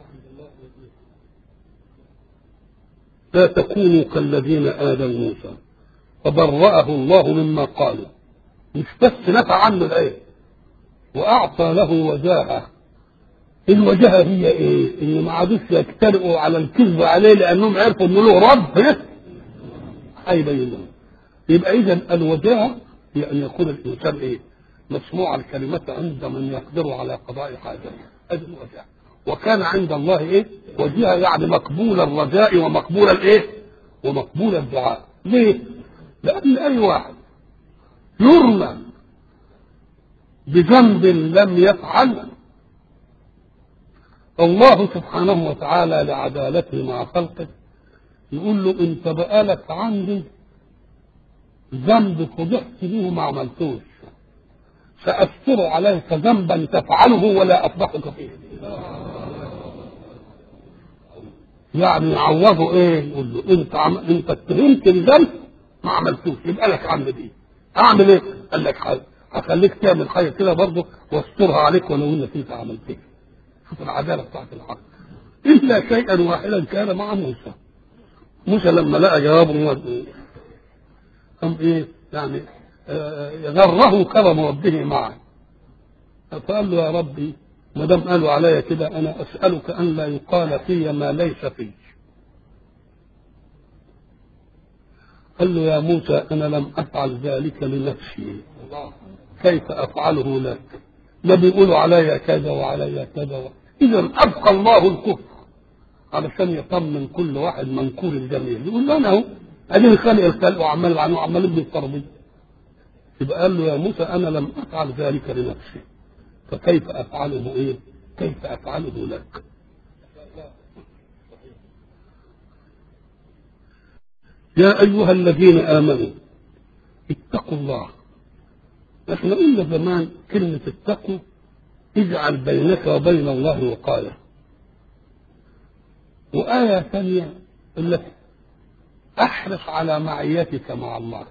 لا تكونوا كالذين آذوا موسى فبرأه الله مما قالوا مش بس نفى عنه الآية وأعطى له وجاهة الوجاهة هي إيه؟ إن ما عادوش يجترئوا على الكذب عليه لأنهم عرفوا إنه له رب هيبين لهم يبقى إذا الوجاهة هي أن يكون الإنسان إيه؟ مسموع الكلمة عند من يقدر على قضاء حاجته هذه الوجهة وكان عند الله ايه وجهة يعني مقبول الرجاء ومقبول الايه ومقبول الدعاء ليه لأن أي واحد يرمى بذنب لم يفعل الله سبحانه وتعالى لعدالته مع خلقه يقول له انت بقالك عندي ذنب فضحت به وما عملتوش سأستر عليك ذنبا تفعله ولا أفضحك فيه يعني يعوضه ايه يقول له انت عم... انت اتهمت الذنب ما عملتوش يبقى لك عمل ايه اعمل ايه قال لك حاجه هخليك تعمل حاجه كده برضه واسترها عليك ولو انك انت عملتها شوف العداله بتاعت الحق الا شيئا واحدا كان مع موسى موسى لما لقى جوابه قام ايه يعني غره كرم ربه معه فقال له يا ربي ما دام قالوا عليا كده انا اسالك ان لا يقال في ما ليس فيك قال له يا موسى انا لم افعل ذلك لنفسي كيف افعله لك ما بيقولوا عليا كذا وعليا كذا اذا ابقى الله الكفر علشان يطمن كل واحد منكور الجميل يقول له انا اهو اديني خالق الخلق وعمال عنه وعمالين بالتربيه يبقى قال له يا موسى انا لم افعل ذلك لنفسي فكيف افعله ايه؟ كيف افعله لك؟ يا ايها الذين امنوا اتقوا الله احنا قلنا زمان كلمة اتقوا اجعل بينك وبين الله وقاية وآية ثانية التي احرص على معيتك مع الله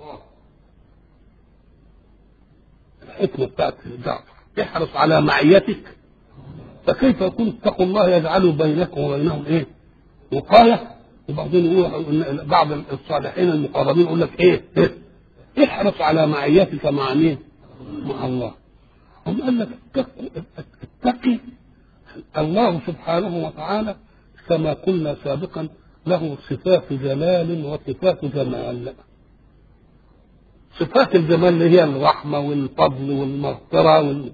الحكمة بتاعت جعفر احرص على معيتك فكيف يكون اتقوا الله يجعل بينك وبينهم ايه؟ وقاية وبعدين يقول بعض الصالحين المقربين يقول لك ايه؟ إيه؟ احرص على معيتك مع مين؟ مع الله. هم قال لك اتقي الله سبحانه وتعالى كما قلنا سابقا له صفات جلال وصفات جمال. صفات الجمال اللي هي الرحمه والفضل والمغفره وال...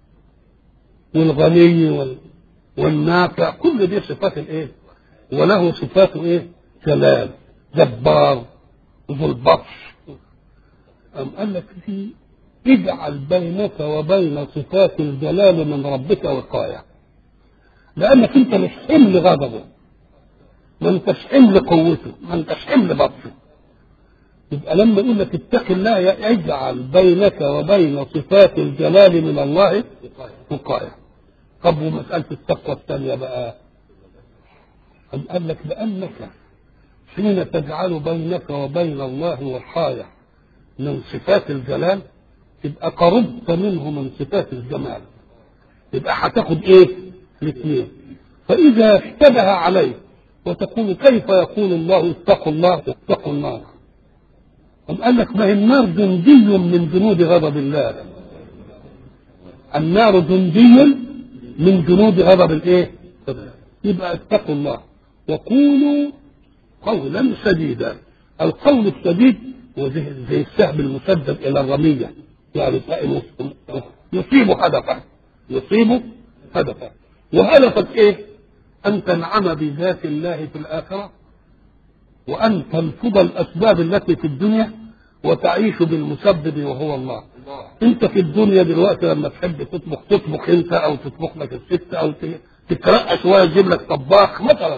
والغني وال... والنافع كل دي صفات الايه؟ وله صفات ايه؟ جلال جبار ذو البطش أم قال لك في اجعل بينك وبين صفات الجلال من ربك وقاية لأنك أنت مش حمل غضبه ما أنتش حمل قوته ما أنتش حمل بطشه يبقى لما يقول لك اتق الله يجعل بينك وبين صفات الجلال من الله وقاية طب ومسألة التقوى الثانية بقى أم قال لك لأنك حين تجعل بينك وبين الله وقاية من صفات الجلال يبقى قربت منه من صفات الجمال يبقى هتاخد ايه الاثنين فإذا اشتبه عليه وتقول كيف يقول الله اتقوا الله واتقوا النار أم قال لك ما هي النار جندي من جنود غضب الله النار جندي من جنود غضب الايه يبقى اتقوا الله وقولوا قولا سديدا القول السديد هو زي, زي السهم المسدد الى الرميه يعني يصيب هدفه يصيب هدفه وهدفك ايه ان تنعم بذات الله في الاخره وان تنفض الاسباب التي في الدنيا وتعيش بالمسبب وهو الله انت في الدنيا دلوقتي لما تحب تطبخ تطبخ انت او تطبخ لك الست او تترقى شويه تجيب لك طباخ مثلا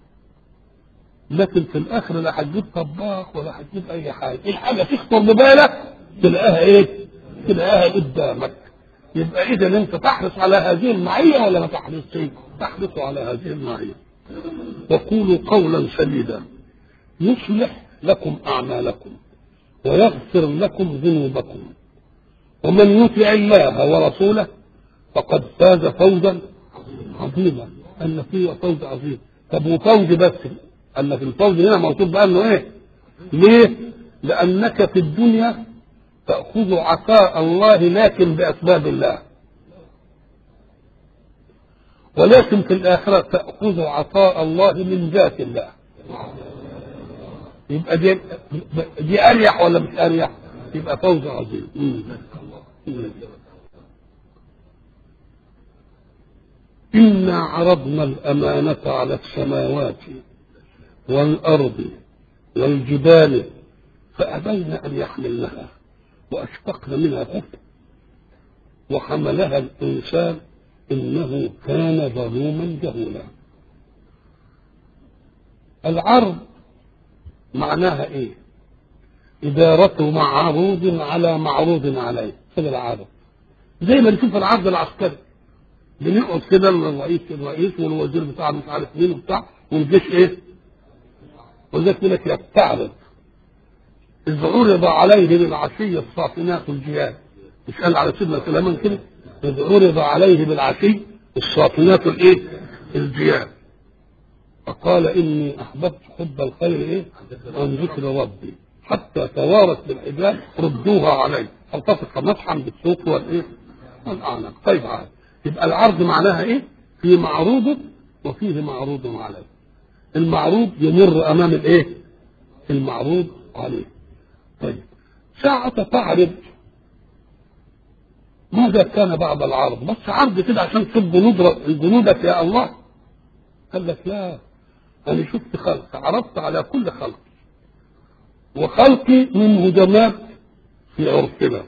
لكن في الاخر لا هتجيب طباخ ولا هتجيب اي حاجه ايه حاجه تخطر ببالك تلاقيها ايه تلاقيها قدامك يبقى اذا انت تحرص على هذه المعيه ولا ما تحرصش تحرص على هذه المعيه وقولوا قولا سديدا يصلح لكم اعمالكم ويغفر لكم ذنوبكم ومن يطع الله ورسوله فقد فاز فوزا عظيما ان فيه فوز عظيم طب وفوز بس قال لك الفوز هنا موصوف بانه ايه؟ ليه؟ لانك في الدنيا تاخذ عطاء الله لكن باسباب الله ولكن في الاخره تاخذ عطاء الله من ذات الله يبقى دي دي اريح ولا مش اريح؟ يبقى فوز عظيم إنا عرضنا الأمانة على السماوات والأرض والجبال فأبين أن يحملنها وأشفقن منها خفة وحملها الإنسان إنه كان ظلوما جهولا العرض معناها إيه إدارة معروض على معروض عليه هذا العرض زي ما نشوف العرض العسكري بنقعد كده الرئيس الرئيس والوزير بتاع مش عارف مين وبتاع والجيش ايه؟ وذلك يقول لك يستعرض إذ عرض عليه بالعشية الصافنات الجياد مش قال على سيدنا سليمان كده إذ عرض عليه بالعشي الصافنات الايه؟ الجياد فقال إني أحببت حب الخير إيه؟ عن ذكر ربي حتى توارت بالحجاب ردوها عليه التصق مسحا بالسوق والايه؟ والاعناق طيب عاد يبقى العرض معناها ايه؟ في معروض وفيه معروض عليه المعروض يمر امام الايه؟ المعروض عليه طيب ساعة تعرض ماذا كان بعد العرض؟ بس عرض كده عشان تشوف جنود جنودك يا الله قال لك لا انا شفت خلق عرضت على كل خلق وخلقي منه جماد في عرفنا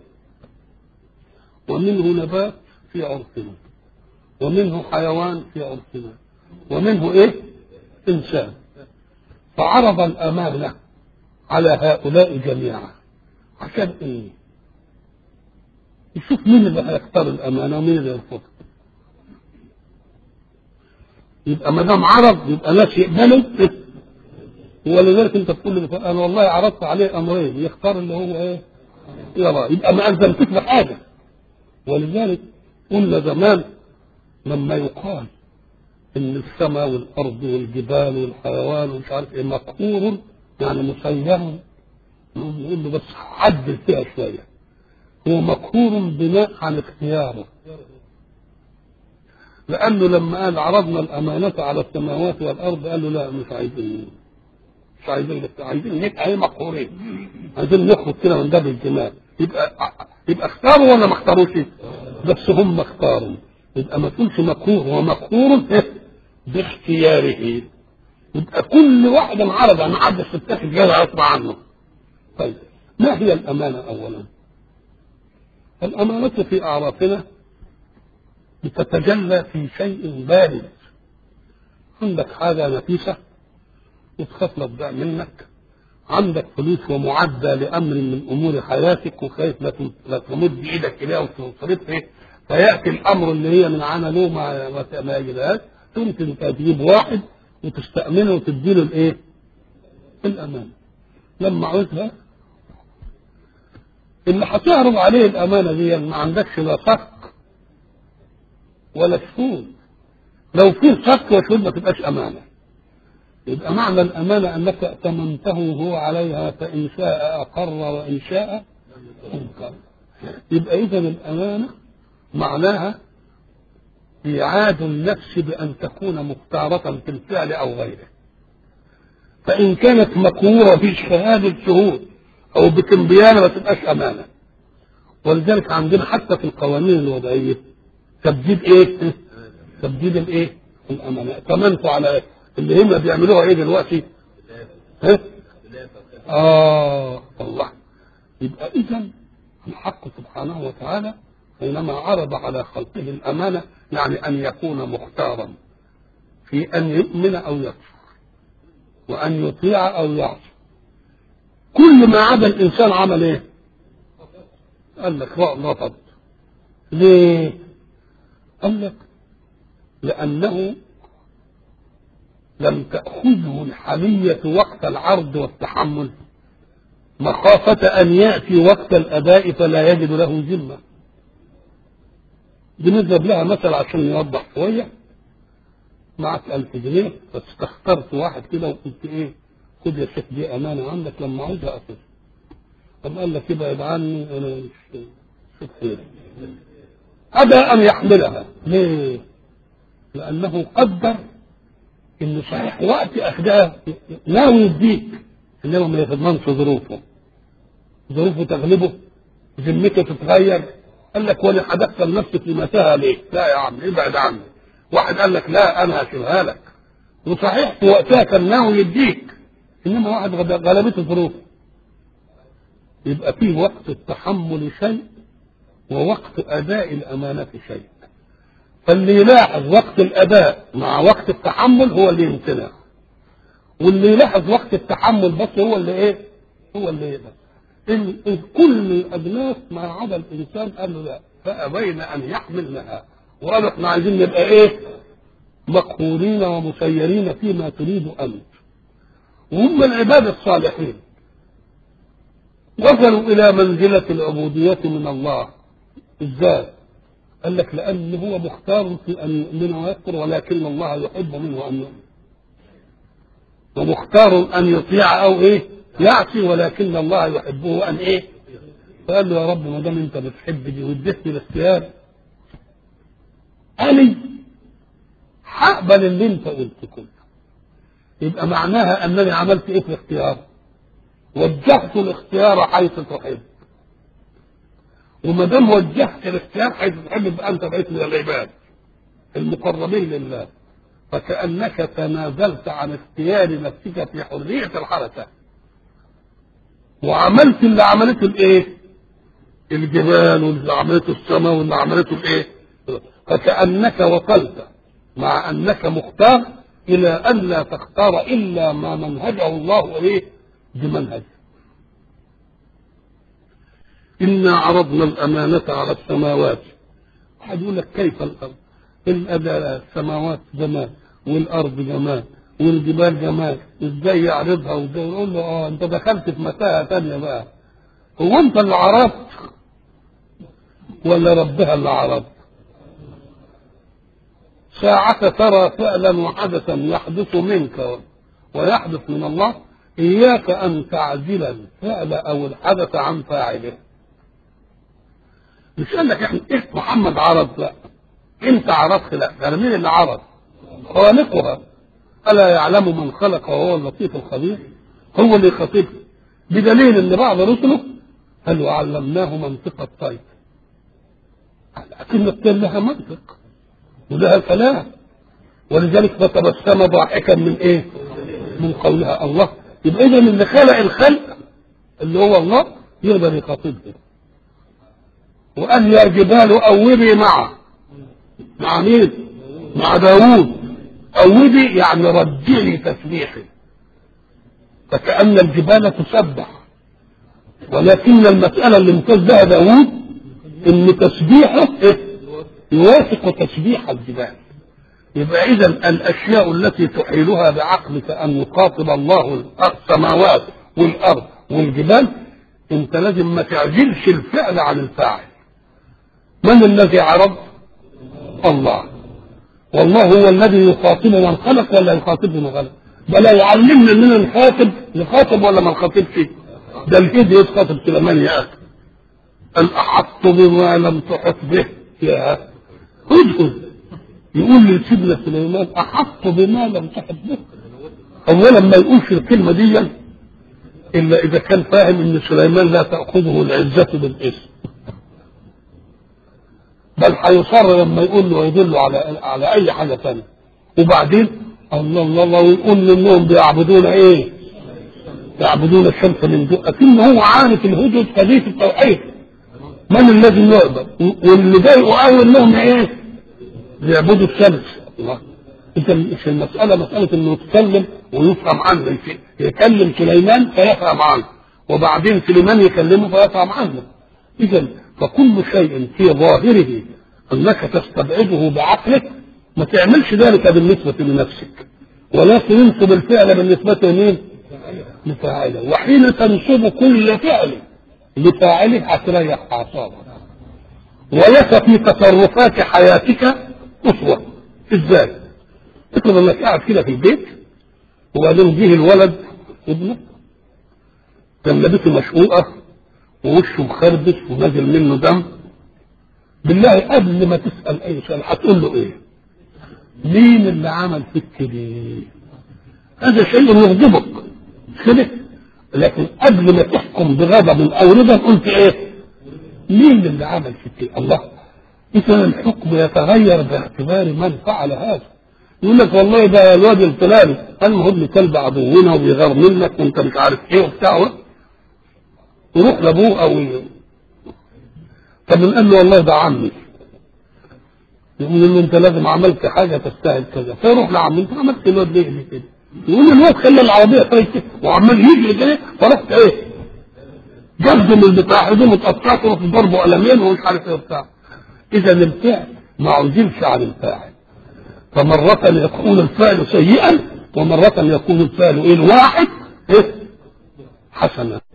ومنه نبات في عرفنا ومنه حيوان في عرفنا ومنه ايه انسان فعرض الامانه على هؤلاء جميعا عشان ايه يشوف مين اللي هيختار الامانه ومين اللي يرفضها يبقى ما دام عرض يبقى ناس يقبلوا ولذلك انت تقول لي انا والله عرضت عليه امرين يختار اللي هو ايه يرى يبقى ما الزمتك بحاجه ولذلك قلنا زمان لما يقال ان السماء والارض والجبال والحيوان ومش عارف ايه مقهور يعني مسير نقول له بس عدل فيها شويه هو مقهور بناء عن اختياره لانه لما قال عرضنا الامانه على السماوات والارض قال له لا مش عايزين مش عايزين عايزين نبقى ايه مقهورين عايزين نخرج كده من باب الجمال يبقى يبقى اختاروا ولا ما اختاروش بس هم اختاروا يبقى ما تقولش مقهور هو مقهور باختياره يبقى كل واحد انعرض عن حد الستات الجايه يطلع عنه طيب ما هي الامانه اولا الامانه في اعرافنا بتتجلى في شيء بارد عندك حاجه نفيسه وتخاف لا تضيع منك عندك فلوس ومعدة لأمر من أمور حياتك وخايف لا تمد إيدك إليها وتصرفها فيأتي الأمر اللي هي من عمله ما ما يجيلهاش تمكن أنت تجيب واحد وتستأمنه وتديله الإيه؟ الأمانة لما عاوزها اللي هتعرض عليه الأمانة دي ما عندكش لا صك ولا شهود لو في صك وشهود ما تبقاش أمانة يبقى معنى الأمانة أنك ائتمنته هو عليها فإن شاء أقر وإن شاء أنكر يبقى إذا الأمانة معناها إيعاد النفس بأن تكون مختارة في الفعل أو غيره فإن كانت مقهورة بشهادة شهود أو بكمبيانة ما تبقاش أمانة ولذلك عندنا حتى في القوانين الوضعية تبديد إيه؟ تبديد الإيه؟ الأمانة ائتمنت على إيه؟ اللي هم بيعملوها ايه دلوقتي؟ ها؟ اه الله يبقى اذا الحق سبحانه وتعالى حينما عرض على خلقه الامانه يعني ان يكون مختارا في ان يؤمن او يكفر وان يطيع او يعصي كل ما عدا الانسان عمل ايه؟ قال لك رفض ليه؟ قال لك لانه لم تأخذه الحمية وقت العرض والتحمل مخافة أن يأتي وقت الأداء فلا يجد له ذمة بنضرب لها مثل عشان يوضح شوية معك ألف جنيه بس اخترت واحد كده وقلت إيه خد يا شيخ دي أمانة عندك لما عاوزها أخذ طب قال لك ابعد عني أنا مش شوف خير أبى أن يحملها ليه؟ لأنه قدر ان صحيح وقت اخدها ناوي يديك انما ما يضمنش ظروفه ظروفه تغلبه ذمته تتغير قال لك وانا هدخل نفسي في متاهه ليه؟ لا يا عم ابعد عني واحد قال لك لا انا هشيلها لك وصحيح في وقتها كان ناوي يديك انما واحد غد- غلبته الظروف يبقى فيه وقت التحمل شيء ووقت اداء الامانه شيء فاللي يلاحظ وقت الاداء مع وقت التحمل هو اللي يمتنع واللي يلاحظ وقت التحمل بس هو اللي ايه هو اللي يقدر إن إن كل الأجناس ما عدا الإنسان قال له لا فأبين أن يحملنها وقالوا إحنا عايزين نبقى إيه؟ مقهورين ومسيرين فيما تريد أنت وهم العباد الصالحين وصلوا إلى منزلة العبودية من الله إزاي؟ قال لك لأن هو مختار في أن يؤمن ويكفر ولكن الله يحب منه أن يؤمن ومختار أن يطيع أو إيه؟ يعصي ولكن الله يحبه أن إيه؟ فقال له يا رب ما دام أنت بتحب دي واديتني الاختيار أنا هقبل اللي أنت قلته كله يبقى معناها أنني عملت إيه في الاختيار؟ وجهت الاختيار حيث تحب وما دام وجهت الاختيار حيث تحب يبقى انت بقيت من العباد المقربين لله فكانك تنازلت عن اختيار نفسك في حريه الحركه وعملت اللي عملته الايه؟ الجبال واللي عملته السماء واللي عملته الايه؟ فكانك وصلت مع انك مختار الى ان لا تختار الا ما منهجه الله ايه؟ بمنهجه إنا عرضنا الأمانة على السماوات واحد يقول لك كيف الأرض الأد- السماوات جمال والأرض جمال والجبال جمال ازاي يعرضها وازاي يقول له اه انت دخلت في متاهة تانية بقى هو انت اللي عرضت ولا ربها اللي عرض ساعة ترى فعلا وحدثا يحدث منك ويحدث من الله إياك أن تعزل الفعل أو الحدث عن فاعله مش قال لك احنا إيه محمد عرض لا انت عرضت لا ده مين اللي عرض خالقها الا يعلم من خلق وهو اللطيف الخبير هو اللي يخاطبه بدليل ان بعض رسله قال وعلمناه منطق الطير لكن الطير لها منطق ولها كلام ولذلك فتبسم ضاحكا من ايه؟ من قولها الله يبقى اذا اللي خلق الخلق اللي هو الله يقدر يخاطبه وقال يا جبال أوبي معه مع مين؟ مع داوود أوبي يعني رجلي تسبيحي فكأن الجبال تسبح ولكن المسألة اللي امتاز بها داوود إن تسبيحه إيه؟ يوافق تسبيح الجبال يبقى إذا الأشياء التي تحيلها بعقلك أن يخاطب الله السماوات والأرض والجبال أنت لازم ما تعزلش الفعل عن الفاعل من الذي عرض الله والله هو الذي يخاطب من خلق ولا يخاطب من خلق بل يعلمنا اننا نخاطب نخاطب ولا ما نخاطبش ده الهدي يتخاطب سليمان يا اخي ان احط بما لم تحط به يا هدهد يقول لي سيدنا سليمان احط بما لم تحط به اولا ما يقولش الكلمه دي الا اذا كان فاهم ان سليمان لا تاخذه العزه بالاسم بل هيصر لما يقول له ويدل على على اي حاجه ثانيه وبعدين الله الله الله ويقول انهم بيعبدون ايه؟ يعبدون الشمس من دون لكن هو عارف الهدد قضيه التوحيد من الذي يقدر واللي ضايقوا قوي انهم ايه؟ بيعبدوا الشمس الله اذا مش المساله مساله انه يتكلم ويفهم عنه يكلم سليمان فيفهم عنه وبعدين سليمان يكلمه فيفهم عنه اذا فكل شيء في ظاهره انك تستبعده بعقلك ما تعملش ذلك بالنسبة لنفسك ولكن انسب الفعل بالنسبة لمين؟ لفاعله وحين تنسب كل فعل لفاعله هتريح اعصابك ولك في تصرفات حياتك اسوة ازاي؟ افرض انك قاعد كده في البيت وبعدين جه الولد ابنك كان لابسه مشقوقه ووشه مخربش ونازل منه دم بالله قبل ما تسأل أي سؤال هتقول له إيه؟ مين اللي عمل فيك كده؟ هذا شيء يغضبك كده لكن قبل ما تحكم بغضب أو رضا قلت إيه؟ مين اللي عمل في كده الله اذا الحكم يتغير باعتبار من فعل هذا يقول لك والله ده الواد الفلاني قال ما هو ابن كلب عدونا وبيغار منك وانت مش عارف ايه وبتاع يروح لابوه او طب قال له والله ده عمي يقول له انت لازم عملت حاجه تستاهل كذا فيروح لعمي انت عملت الواد ليه ليه كده يقول الواد خلى العربيه فايته وعمال يجري كده فرحت ايه جذب من البتاع دي متقطعه وفي ضربه قلمين ومش عارف ايه وبتاع اذا الفعل ما عزلش عن الفاعل فمرة يكون الفعل سيئا ومرة يكون الفعل ايه الواحد ايه حسنا